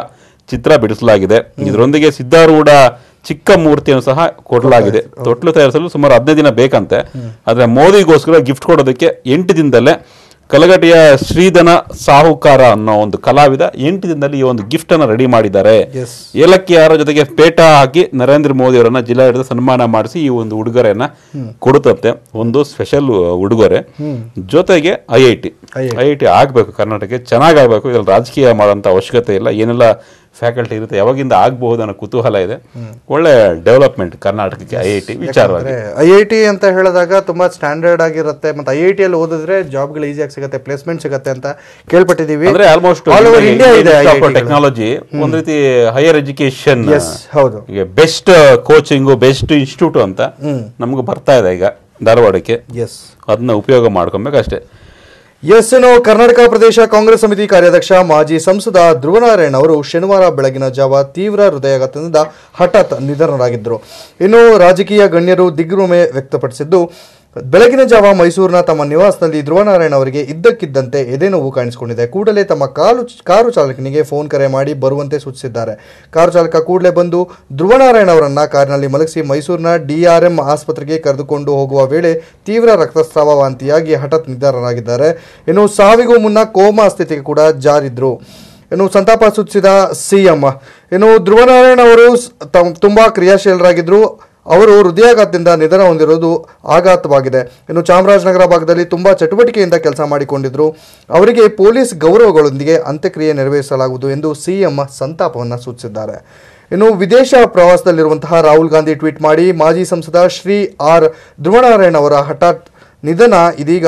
ಚಿತ್ರ ಬಿಡಿಸಲಾಗಿದೆ ಇದರೊಂದಿಗೆ ಸಿದ್ಧಾರೂಢ ಚಿಕ್ಕ ಮೂರ್ತಿಯನ್ನು ಸಹ ಕೊಡಲಾಗಿದೆ ತೊಟ್ಲು ತಯಾರಿಸಲು ಸುಮಾರು ಹದಿನೈದು ದಿನ ಬೇಕಂತೆ ಆದ್ರೆ ಮೋದಿಗೋಸ್ಕರ ಗಿಫ್ಟ್ ಕೊಡೋದಕ್ಕೆ ಎಂಟು ದಿನದಲ್ಲೇ ಕಲಗಟಿಯ ಶ್ರೀಧನ ಸಾಹುಕಾರ ಅನ್ನೋ ಒಂದು ಕಲಾವಿದ ಎಂಟು ದಿನದಲ್ಲಿ ಈ ಒಂದು ಗಿಫ್ಟ್ ಅನ್ನ ರೆಡಿ ಮಾಡಿದ್ದಾರೆ Yes. ಏಲಕ್ಕಿಯಾರ ಜೊತೆಗೆ ಪೇಟ ಹಾಕಿ ನರೇಂದ್ರ ಮೋದಿ ಅವರನ್ನ ಜಿಲ್ಲಾಡಳಿತ ಸನ್ಮಾನ ಮಾಡಿಸಿ ಈ ಒಂದು ಉಡುಗೊರೆಯನ್ನ ಕೊಡುತ್ತಂತೆ ಒಂದು ಸ್ಪೆಷಲ್ ಉಡುಗೊರೆ ಜೊತೆಗೆ I I T I I T ಆಗ್ಬೇಕು ಕರ್ನಾಟಕಕ್ಕೆ ಚೆನ್ನಾಗಿ ಆಗ್ಬೇಕು ಇದ್ರಲ್ಲಿ ರಾಜಕೀಯ ಮಾಡೋಂಥ ಅವಶ್ಯಕತೆ ಇಲ್ಲ ಏನೆಲ್ಲ ಫ್ಯಾಕಲ್ಟಿ ಇರುತ್ತೆ ಯಾವಾಗಿಂದ ಆಗ್ಬಹುದು ಅನ್ನೋ ಕುತೂಹಲ ಇದೆ ಒಳ್ಳೆ ಡೆವಲಪ್ಮೆಂಟ್ ಕರ್ನಾಟಕಕ್ಕೆ ಐ ಐ ಟಿ ವಿಚಾರವಾಗಿ ಐ ಐ ಟಿ ಅಂತ ಹೇಳಿದಾಗ ತುಂಬಾ ಸ್ಟ್ಯಾಂಡರ್ಡ್ ಆಗಿರುತ್ತೆ ಮತ್ತೆ ಐ ಐ ಟಿ ಅಲ್ಲಿ ಓದಿದ್ರೆ ಜಾಬ್ಗಳು ಈಸಿಯಾಗಿ ಸಿಗುತ್ತೆ ಪ್ಲೇಸ್ಮೆಂಟ್ ಸಿಗುತ್ತೆ ಅಂತ ಕೇಳ್ಪಟ್ಟಿದೀವಿ ಅಂದ್ರೆ ಆಲ್ಮೋಸ್ಟ್ ಆಲ್ ಓವರ್ ಇಂಡಿಯಾ ಇದೆ IIT ಗಳು. ಟೆಕ್ನಾಲಜಿ ಒಂದ್ ರೀತಿ ಹೈಯರ್ ಎಜುಕೇಶನ್ Yes, ಹೌದು ಈಗ ಬೆಸ್ಟ್ ಕೋಚಿಂಗು ಬೆಸ್ಟ್ ಇನ್ಸ್ಟಿಟ್ಯೂಟ್ ಅಂತ ನಮ್ಗೆ ಬರ್ತಾ ಇದೆ ಈಗ ಧಾರವಾಡಕ್ಕೆ ಎಸ್ ಅದನ್ನ ಉಪಯೋಗ ಮಾಡ್ಕೊಬೇಕಷ್ಟೇ ಎಸ್ ಇನ್ನು ಕರ್ನಾಟಕ ಪ್ರದೇಶ ಕಾಂಗ್ರೆಸ್ ಸಮಿತಿ ಕಾರ್ಯಾಧ್ಯಕ್ಷ ಮಾಜಿ ಸಂಸದ ಧ್ರುವನಾರಾಯಣ್ ಅವರು ಶನಿವಾರ ಬೆಳಗಿನ ಜಾವ ತೀವ್ರ ಹೃದಯಾಘಾತದಿಂದ ಹಠಾತ್ ನಿಧನರಾಗಿದ್ದರು ಇನ್ನು ರಾಜಕೀಯ ಗಣ್ಯರು ದಿಗ್ಭ್ರಮೆ ವ್ಯಕ್ತಪಡಿಸಿದ್ದು ಬೆಳಗಿನ ಜಾವ ಮೈಸೂರಿನ ತಮ್ಮ ನಿವಾಸದಲ್ಲಿ ಧ್ರುವನಾರಾಯಣ್ ಅವರಿಗೆ ಇದ್ದಕ್ಕಿದ್ದಂತೆ ಎದೆನೋವು ಕಾಣಿಸಿಕೊಂಡಿದೆ ಕೂಡಲೇ ತಮ್ಮ ಕಾಲು ಕಾರು ಚಾಲಕನಿಗೆ ಫೋನ್ ಕರೆ ಮಾಡಿ ಬರುವಂತೆ ಸೂಚಿಸಿದ್ದಾರೆ ಕಾರು ಚಾಲಕ ಕೂಡಲೇ ಬಂದು ಧ್ರುವನಾರಾಯಣ್ ಅವರನ್ನ ಕಾರಿನಲ್ಲಿ ಮಲಗಿಸಿ ಮೈಸೂರಿನ ಡಿಆರ್ಎಂ ಆಸ್ಪತ್ರೆಗೆ ಕರೆದುಕೊಂಡು ಹೋಗುವ ವೇಳೆ ತೀವ್ರ ರಕ್ತಸ್ರಾವ ವಾಂತಿಯಾಗಿ ಹಠಾತ್ ನಿಧನರಾಗಿದ್ದಾರೆ ಇನ್ನು ಸಾವಿಗೂ ಮುನ್ನ ಕೋಮಾ ಸ್ಥಿತಿಗೆ ಕೂಡ ಜಾರಿದ್ರು ಇನ್ನು ಸಂತಾಪ ಸೂಚಿಸಿದ ಸಿಎಂ ಇನ್ನು ಧ್ರುವನಾರಾಯಣ್ ಅವರು ಸ್- ತಮ್- ತುಂಬಾ ಕ್ರಿಯಾಶೀಲರಾಗಿದ್ರು ಅವರು ಹೃದಯಾಘಾತದಿಂದ ನಿಧನ ಹೊಂದಿರುವುದು ಆಘಾತವಾಗಿದೆ ಇನ್ನು ಚಾಮರಾಜನಗರ ಭಾಗದಲ್ಲಿ ತುಂಬಾ ಚಟುವಟಿಕೆಯಿಂದ ಕೆಲಸ ಮಾಡಿಕೊಂಡಿದ್ರು ಅವರಿಗೆ ಪೊಲೀಸ್ ಗೌರವಗಳೊಂದಿಗೆ ಅಂತ್ಯಕ್ರಿಯೆ ನೆರವೇರಿಸಲಾಗುವುದು ಎಂದು ಸಿಎಂ ಸಂತಾಪವನ್ನು ಸೂಚಿಸಿದ್ದಾರೆ ಇನ್ನು ವಿದೇಶ ಪ್ರವಾಸದಲ್ಲಿರುವಂತಹ ರಾಹುಲ್ ಗಾಂಧಿ ಟ್ವೀಟ್ ಮಾಡಿ ಮಾಜಿ ಸಂಸದ ಶ್ರೀ ಆರ್ ಧ್ರುವನಾರಾಯಣ್ ಅವರ ಹಠಾತ್ ನಿಧನ ಇದೀಗ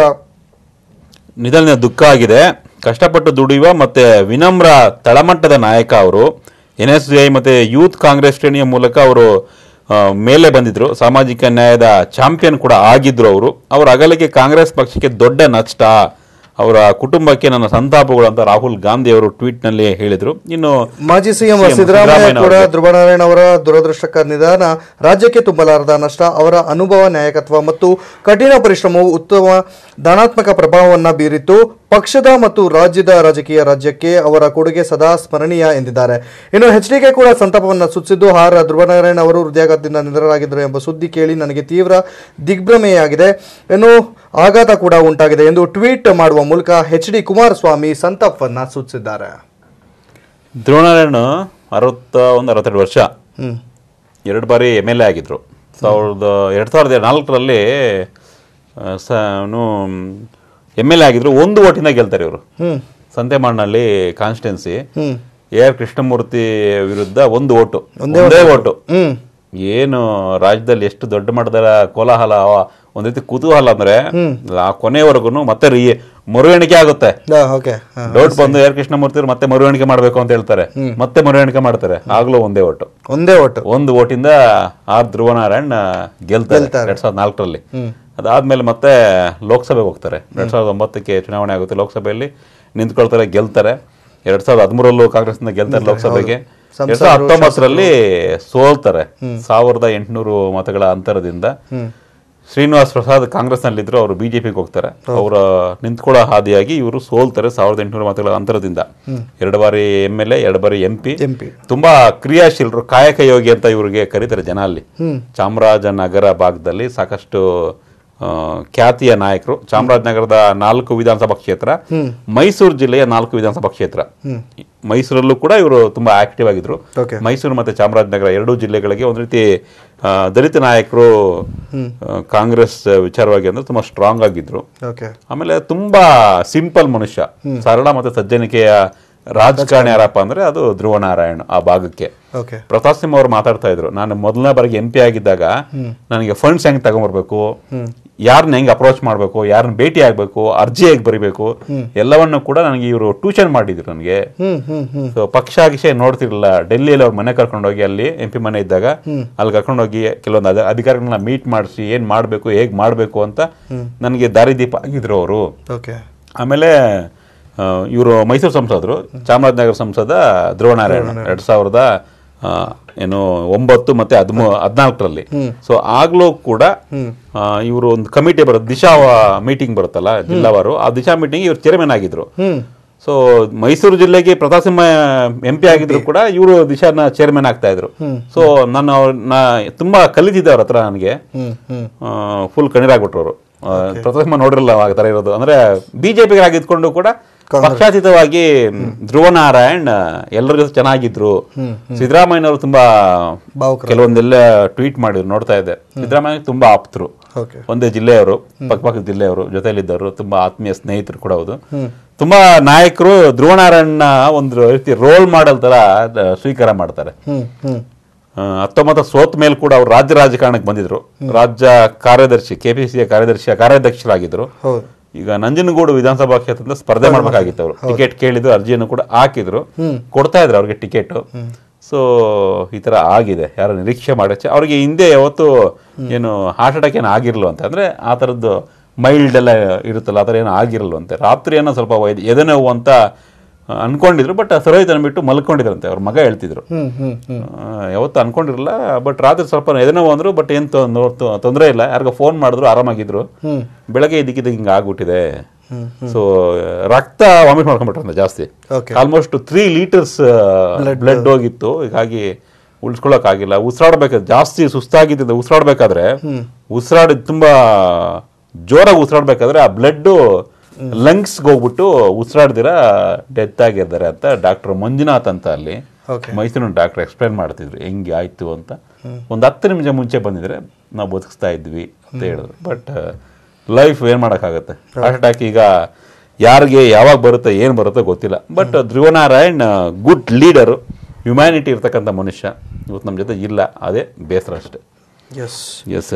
ನಿಧನ ದುಃಖ ಆಗಿದೆ ಕಷ್ಟಪಟ್ಟು ದುಡಿಯುವ ಮತ್ತೆ ವಿನಮ್ರ ತಳಮಟ್ಟದ ನಾಯಕ ಅವರು ಎನ್ ಎಸ್ ಐ ಮತ್ತೆ ಯೂತ್ ಕಾಂಗ್ರೆಸ್ ಶ್ರೇಣಿಯ ಮೂಲಕ ಅವರು ಆ, ಮೇಲೆ ಬಂದಿದ್ರು ಸಾಮಾಜಿಕ ನ್ಯಾಯದ ಚಾಂಪಿಯನ್ ಕೂಡ ಆಗಿದ್ರು ಅವರು ಅವರ ಅಗಲಿಕೆ ಕಾಂಗ್ರೆಸ್ ಪಕ್ಷಕ್ಕೆ ದೊಡ್ಡ ನಷ್ಟ ಅವರ ಕುಟುಂಬಕ್ಕೆ ನನ್ನ ಸಂತಾಪಗಳು ಅಂತ ರಾಹುಲ್ ಗಾಂಧಿ ಅವರು ಟ್ವೀಟ್ ನಲ್ಲಿ ಹೇಳಿದ್ರು ಇನ್ನು ಮಾಜಿ ಸಿಎಂ CM ಸಿದ್ದರಾಮಯ್ಯ ಸಿದ್ದರಾಮಯ್ಯ ಕೂಡ ಅವರಿಗೆ. ಧ್ರುವನಾರಾಯಣ್ ಅವರ ದುರದೃಷ್ಟಕರ ನಿಧನ ರಾಜ್ಯಕ್ಕೆ ತುಂಬಲಾರದ ನಷ್ಟ ಅವರ ಅನುಭವ ನಾಯಕತ್ವ ಮತ್ತು ಕಠಿಣ ಪರಿಶ್ರಮವು ಉತ್ತಮ ಧನಾತ್ಮಕ ಪ್ರಭಾವವನ್ನು ಬೀರಿತ್ತು ಪಕ್ಷದ ಮತ್ತು ರಾಜ್ಯದ ರಾಜಕೀಯ ರಾಜ್ಯಕ್ಕೆ ಅವರ ಕೊಡುಗೆ ಸದಾ ಸ್ಮರಣೀಯ ಎಂದಿದ್ದಾರೆ ಇನ್ನು ಎಚ್ ಡಿಕೆ ಕೂಡ ಸಂತಾಪವನ್ನು ಸೂಚಿಸಿದ್ದು ಹಾರ ಧ್ರುವನಾರಾಯಣ್ ಅವರು ಹೃದಯಾಘಾತದಿಂದ ನಿಧನರಾಗಿದ್ದರು ಎಂಬ ಸುದ್ದಿ ಕೇಳಿ ನನಗೆ ತೀವ್ರ ದಿಗ್ಭ್ರಮೆಯಾಗಿದೆ ಇನ್ನು ಆಘಾತ ಕೂಡ ಉಂಟಾಗಿದೆ ಎಂದು ಟ್ವೀಟ್ ಮಾಡುವ ಮೂಲಕ ಎಚ್ ಡಿ ಕುಮಾರಸ್ವಾಮಿ ಸಂತಾಪವನ್ನು ಸೂಚಿಸಿದ್ದಾರೆ ದ್ರೋಣಾರಾಯಣ ಅರವತ್ತ ಒಂದು ಅರವತ್ತೆರಡು ವರ್ಷ ಹ್ಮ್ ಎರಡು ಬಾರಿ ಎಮ್ ಎಲ್ ಎ ಆಗಿದ್ರು ಸಾವಿರದ ಎರಡು ಸಾವಿರದ ನಾಲ್ಕರಲ್ಲಿ ಎಮ್ ಎಲ್ ಎ ಆಗಿದ್ರು ಒಂದು ಓಟಿಂದ ಗೆಲ್ತಾರೆ ಇವರು ಹ್ಮ್ ಸಂತೆಮಾಡ್ನಲ್ಲಿ ಕಾನ್ಸ್ಟಿಟ್ಯೂನ್ಸಿ ಹ್ಮ್ ಎ ಆರ್ ಕೃಷ್ಣಮೂರ್ತಿ ವಿರುದ್ಧ ಒಂದು ಓಟು ಒಂದೇ ಒಂದೇ ಓಟು ಹ್ಮ್ ಏನು ರಾಜ್ಯದಲ್ಲಿ ಎಷ್ಟು ದೊಡ್ಡ ಮಟ್ಟದ ಕೋಲಾಹಲ ಒಂದ್ ರೀತಿ ಕುತೂಹಲ ಅಂದ್ರೆ ಆ ಕೊನೆವರೆಗೂ ಮತ್ತೆ ರೀ ಮರು ಆಗುತ್ತೆ ಓಕೆ ಡೌಟ್ ಬಂದು ಎ ಆರ್ ಕೃಷ್ಣಮೂರ್ತಿ ಅವ್ರು ಮತ್ತೆ ಮರು ಎಣಿಕೆ ಮಾಡ್ಬೇಕು ಅಂತ ಹೇಳ್ತಾರೆ ಮತ್ತೆ ಮರು ಎಣಿಕೆ ಮಾಡ್ತಾರೆ ಆಗ್ಲೂ ಒಂದೇ ಓಟು ಒಂದೇ ಒಟ್ಟು ಒಂದು ಓಟಿಂದ ಆರ್ ಧ್ರುವನಾರಾಯಣ್ ಗೆಲ್ತಾರೆ ಎರಡ್ ಸಾವಿರದ ನಾಲ್ಕರಲ್ಲಿ ಅದಾದ್ಮೇಲೆ ಮತ್ತೆ ಲೋಕಸಭೆಗೆ ಹೋಗ್ತಾರೆ ಎರಡ್ ಸಾವಿರದ ಒಂಬತ್ತಕ್ಕೆ ಚುನಾವಣೆ ಆಗುತ್ತೆ ಲೋಕಸಭೆಯಲ್ಲಿ ನಿಂತ್ಕೊಳ್ತಾರೆ ಗೆಲ್ತಾರೆ ಎರಡ್ ಸಾವಿರದ ಹದಿಮೂರಲ್ಲೂ ಕಾಂಗ್ರೆಸ್ನಿಂದ ಗೆಲ್ತಾರೆ ಲೋಕಸಭೆಗೆ ಎರಡ್ ಸಾವಿರದ ಹತ್ತೊಂಬತ್ತರಲ್ಲಿ ಸೋಲ್ತಾರೆ ಸಾವಿರದ ಎಂಟುನೂರು ಮತಗಳ ಅಂತರದಿಂದ ಶ್ರೀನಿವಾಸ್ ಪ್ರಸಾದ್ ಕಾಂಗ್ರೆಸ್ ನಲ್ಲಿದ್ರು ಅವರು ಬಿಜೆಪಿಗೆ ಹೋಗ್ತಾರೆ ಅವರ ನಿಂತ್ಕೊಳ್ಳೋ ಹಾದಿಯಾಗಿ ಇವರು ಸೋಲ್ತಾರೆ ಸಾವಿರದ ಎಂಟುನೂರು ಮತಗಳ ಅಂತರದಿಂದ ಎರಡು ಬಾರಿ ಎಂ ಎಲ್ ಎ ಎರಡು ಬಾರಿ ಎಂ ಪಿ ಎಂ ಪಿ ತುಂಬಾ ಕ್ರಿಯಾಶೀಲರು ಕಾಯಕ ಯೋಗಿ ಅಂತ ಇವರಿಗೆ ಕರೀತಾರೆ ಜನ ಅಲ್ಲಿ ಚಾಮರಾಜನಗರ ಭಾಗದಲ್ಲಿ ಸಾಕಷ್ಟು ಆ, ಖ್ಯಾತಿಯ ನಾಯಕರು ಚಾಮರಾಜನಗರದ ನಾಲ್ಕು ವಿಧಾನಸಭಾ ಕ್ಷೇತ್ರ ಮೈಸೂರು ಜಿಲ್ಲೆಯ ನಾಲ್ಕು ವಿಧಾನಸಭಾ ಕ್ಷೇತ್ರ ಮೈಸೂರಲ್ಲೂ ಕೂಡ ಇವರು ತುಂಬಾ ಆಕ್ಟಿವ್ ಆಗಿದ್ರು Okay. ಮೈಸೂರು ಮತ್ತೆ ಚಾಮರಾಜನಗರ ಎರಡೂ ಜಿಲ್ಲೆಗಳಿಗೆ ಒಂದು ರೀತಿ ಆ, ದಲಿತ ನಾಯಕರು ಆ, ಕಾಂಗ್ರೆಸ್ ವಿಚಾರವಾಗಿ ಅಂದ್ರೆ ತುಂಬಾ ಸ್ಟ್ರಾಂಗ್ ಆಗಿದ್ರು ಓಕೆ ಆಮೇಲೆ ತುಂಬಾ ಸಿಂಪಲ್ ಮನುಷ್ಯ ಸರಳ ಮತ್ತೆ ಸಜ್ಜನಿಕೆಯ ರಾಜಕಾರಣಿ ಯಾರಪ್ಪ ಅಂದ್ರೆ ಅದು ಧ್ರುವನಾರಾಯಣ್ ಆ ಭಾಗಕ್ಕೆ ಓಕೆ ಪ್ರತಾಪ್ ಸಿಂಹ ಅವರು ಮಾತಾಡ್ತಾ ಇದ್ರು ನಾನು ಮೊದಲನೇ ಬಾರಿಗೆ ಎಂ ಪಿ ಆಗಿದ್ದಾಗ ನನಗೆ ಫಂಡ್ಸ್ ಹೆಂಗ್ ತಗೊಂಡ್ಬರ್ಬೇಕು ಯಾರನ್ನ ಹೆಂಗ್ ಅಪ್ರೋಚ್ ಮಾಡ್ಬೇಕು ಯಾರನ್ನ ಭೇಟಿ ಆಗ್ಬೇಕು ಅರ್ಜಿ ಹೇಗ್ ಬರಿಬೇಕು ಎಲ್ಲವನ್ನು ಕೂಡ ನನಗೆ ಇವರು ಟ್ಯೂಷನ್ ಮಾಡಿದ್ರು ನನಗೆ ಹ್ಮ್ ಹ್ಮ್ ಹ್ಮ್ ಸೊ ಪಕ್ಷ ಗಿಕ್ಷ ನೋಡ್ತಿರ್ಲಿಲ್ಲ ಡೆಲ್ಲಿಯಲ್ಲಿ ಅವ್ರ ಮನೆ ಕರ್ಕೊಂಡು ಹೋಗಿ ಅಲ್ಲಿ ಎಂ ಪಿ ಮನೆ ಇದ್ದಾಗ ಅಲ್ಲಿ ಕರ್ಕೊಂಡು ಹೋಗಿ ಕೆಲವೊಂದು ಅಧ- ಅಧಿಕಾರಿಗಳನ್ನ ಮೀಟ್ ಮಾಡಿಸಿ ಏನ್ ಮಾಡ್ಬೇಕು ಹೇಗ್ ಮಾಡ್ಬೇಕು ಅಂತ ನನಗೆ ದಾರಿದೀಪ ಆಗಿದ್ರು ಅವರು ಓಕೆ ಆಮೇಲೆ ಇವರು ಮೈಸೂರು ಸಂಸದರು ಚಾಮರಾಜನಗರ ಸಂಸದ ಧ್ರುವನಾರಾಯಣ ಎರಡ್ ಸಾವಿರದ ಆ, ಏನು ಒಂಬತ್ತು ಮತ್ತೆ ಹದಿಮೂ ಹದಿನಾಲ್ಕರಲ್ಲಿ ಸೊ ಆಗ್ಲೂ ಕೂಡ ಇವರು ಒಂದು ಕಮಿಟಿ ಬರುತ್ತೆ ದಿಶಾ ಮೀಟಿಂಗ್ ಬರುತ್ತಲ್ಲ ಜಿಲ್ಲಾವಾರು ಆ ದಿಶಾ ಮೀಟಿಂಗ್ ಇವ್ರು ಚೇರ್ಮನ್ ಆಗಿದ್ರು ಹ್ಮ್ ಸೊ ಮೈಸೂರು ಜಿಲ್ಲೆಗೆ ಪ್ರತಾಪ್ ಸಿಂಹ ಎಂ ಪಿ ಆಗಿದ್ರು ಕೂಡ ಇವರು ದಿಶಾನ ಚೇರ್ಮನ್ ಆಗ್ತಾ ಇದ್ರು ಸೊ ನಾನು ಅವ್ರನ್ನ ತುಂಬಾ ಕಲಿತಿದ್ದೆ ಅವ್ರ ಹತ್ರ ನನಗೆ ಹ್ಮ್ ಹ್ಮ್ ಫುಲ್ ಕಣ್ಣೀರಾಗ್ಬಿಟ್ರು ಅವರು ಪ್ರತಾಪ್ ಸಿಂಹ ನೋಡಿರಲ್ಲ ಆ ಥರ ಇರೋದು ಅಂದ್ರೆ ಬಿಜೆಪಿಗೆ ಆಗಿದ್ಕೊಂಡು ಕೂಡ ಪಕ್ಷಾತೀತವಾಗಿ ಧ್ರುವನಾರಾಯಣ್ ಎಲ್ಲರಿಗೂ ಚೆನ್ನಾಗಿದ್ರು ಸಿದ್ದರಾಮಯ್ಯನವರು ತುಂಬಾ ಭಾವುಕರು. ಕೆಲವೊಂದೆಲ್ಲ ಟ್ವೀಟ್ ಮಾಡಿದ್ರು ನೋಡ್ತಾ ಇದ್ದೆ ಸಿದ್ದರಾಮಯ್ಯ ತುಂಬಾ ಆಪ್ತರು ಓಕೆ ಒಂದೇ ಜಿಲ್ಲೆಯವರು ಪಕ್ಕಪಕ್ಕದ ಜಿಲ್ಲೆಯವರು ಜೊತೆಲಿದ್ದವರು ತುಂಬಾ ಆತ್ಮೀಯ ಸ್ನೇಹಿತರು ಕೂಡ ಹೌದು ತುಂಬಾ ನಾಯಕರು ಧ್ರುವನಾರಾಯಣ್ನ ಒಂದು ರೀತಿ ರೋಲ್ ಮಾಡೆಲ್ ತರ ಆ, ಸ್ವೀಕಾರ ಮಾಡ್ತಾರೆ ಹ್ಮ್ ಹ್ಮ್ ಆ, ಹತ್ತೊಂಬತ್ತು ಸೋತ್ ಮೇಲೆ ಕೂಡ ಅವರು ರಾಜ್ಯ ರಾಜಕಾರಣಕ್ಕೆ ಬಂದಿದ್ರು ರಾಜ್ಯ ಕಾರ್ಯದರ್ಶಿ ಕೆಪಿಸಿಯ ಕಾರ್ಯದರ್ಶಿ ಕಾರ್ಯಾಧ್ಯಕ್ಷರಾಗಿದ್ರು ಹೌದು ಈಗ ನಂಜನಗೂಡು ವಿಧಾನಸಭಾ ಕ್ಷೇತ್ರದಿಂದ ಸ್ಪರ್ಧೆ ಮಾಡ್ಬೇಕಾಗಿತ್ತು ಅವರು ಟಿಕೆಟ್ ಕೇಳಿದ್ರು ಅರ್ಜಿಯನ್ನು ಕೂಡ ಹಾಕಿದ್ರು ಕೊಡ್ತಾ ಇದ್ರು ಅವ್ರಿಗೆ ಟಿಕೆಟ್ ಸೊ ಈ ತರ ಆಗಿದೆ ಯಾರು ನಿರೀಕ್ಷೆ ಮಾಡಚ್ಚೆ ಅವ್ರಿಗೆ ಹಿಂದೆ ಯಾವತ್ತು ಏನು ಹಾರ್ಟ್ ಅಟ್ಯಾಕ್ ಏನು ಆಗಿರ್ಲು ಅಂತ ಅಂದ್ರೆ ಆ ಥರದ್ದು ಮೈಲ್ಡ್ ಎಲ್ಲ ಇರುತ್ತಲ್ಲ ಆ ಥರ ಏನೋ ಆಗಿರಲ್ವಂತೆ ರಾತ್ರಿ ಏನೋ ಸ್ವಲ್ಪ ವೈದ್- ಎದೆ ನೋವು ಅಂತ ಆ, ಅನ್ಕೊಂಡಿದ್ರು ಬಟ್ ಸರೋಯ್ತು ಅಂದ್ಬಿಟ್ಟು ಮಲ್ಕೊಂಡಿದ್ರಂತೆ ಅವ್ರ ಮಗ ಹೇಳ್ತಿದ್ರು ಹ್ಮ್ ಹ್ಮ್ ಹ್ಮ್ ಆ, ಯಾವತ್ತೂ ಅನ್ಕೊಂಡಿರಲಿಲ್ಲ ಬಟ್ ರಾತ್ರಿ ಸ್ವಲ್ಪ ಎದೆನೋವು ಅಂದ್ರು ಬಟ್ ಏನು ತೊಂದರೆ ಇಲ್ಲ ಯಾರಿಗೋ ಫೋನ್ ಮಾಡಿದ್ರು ಆರಾಮಾಗಿದ್ರು ಬೆಳಗ್ಗೆ ಇದಕ್ಕಿದ್ದ ಹಿಂಗೆ ಆಗ್ಬಿಟ್ಟಿದೆ ಸೊ ರಕ್ತ ವಾಮಿಟ್ ಮಾಡ್ಕೊಂಡ್ಬಿಟ್ರಂತೆ ಜಾಸ್ತಿ Okay. Almost three litres blood ಹೋಗಿತ್ತು ಹೀಗಾಗಿ ಉಳಿಸ್ಕೊಳಕ್ಕಾಗಿಲ್ಲ ಉಸಿರಾಡ್ಬೇಕಾದ್ರೆ ಜಾಸ್ತಿ ಸುಸ್ತಾಗಿದ್ದ ಉಸಿರಾಡ್ಬೇಕಾದ್ರೆ ಉಸಿರಾಡಿ ತುಂಬಾ ಜೋರಾಗಿ ಉಸಿರಾಡ್ಬೇಕಾದ್ರೆ ಆ ಬ್ಲಡ್ ಲಂಗ್ಸ್ಗೆ ಹೋಗ್ಬಿಟ್ಟು ಉಸಿರಾಡ್ದಿರ ಡೆತ್ ಆಗಿದ್ದಾರೆ ಅಂತ ಡಾಕ್ಟರ್ ಮಂಜುನಾಥ್ ಅಂತ ಅಲ್ಲಿ Okay. ಮೈಸೂರಿನ ಡಾಕ್ಟರ್ ಎಕ್ಸ್ಪ್ಲೈನ್ ಮಾಡ್ತಿದ್ರು ಹೆಂಗೆ ಆಯ್ತು ಅಂತ ಒಂದು ಹತ್ತು ನಿಮಿಷ ಮುಂಚೆ ಬಂದಿದ್ರೆ ನಾವು ಬದುಕಿಸ್ತಾ ಇದ್ವಿ ಅಂತ ಹೇಳಿದ್ರು ಬಟ್ ಲೈಫ್ ಏನ್ ಮಾಡೋಕ್ಕಾಗತ್ತೆ ಹಾರ್ಟ್ ಅಟ್ಯಾಕ್ ಈಗ ಯಾರಿಗೆ ಯಾವಾಗ ಬರುತ್ತೆ ಏನು ಬರುತ್ತೋ ಗೊತ್ತಿಲ್ಲ but Dhruvanarayan good leader humanity ಇರ್ತಕ್ಕಂಥ ಮನುಷ್ಯ ಇವತ್ತು ನಮ್ಮ ಜೊತೆ ಇಲ್ಲ ಅದೇ ಬೇಸರ ಅಷ್ಟೇ ಎಸ್ ಎಸ್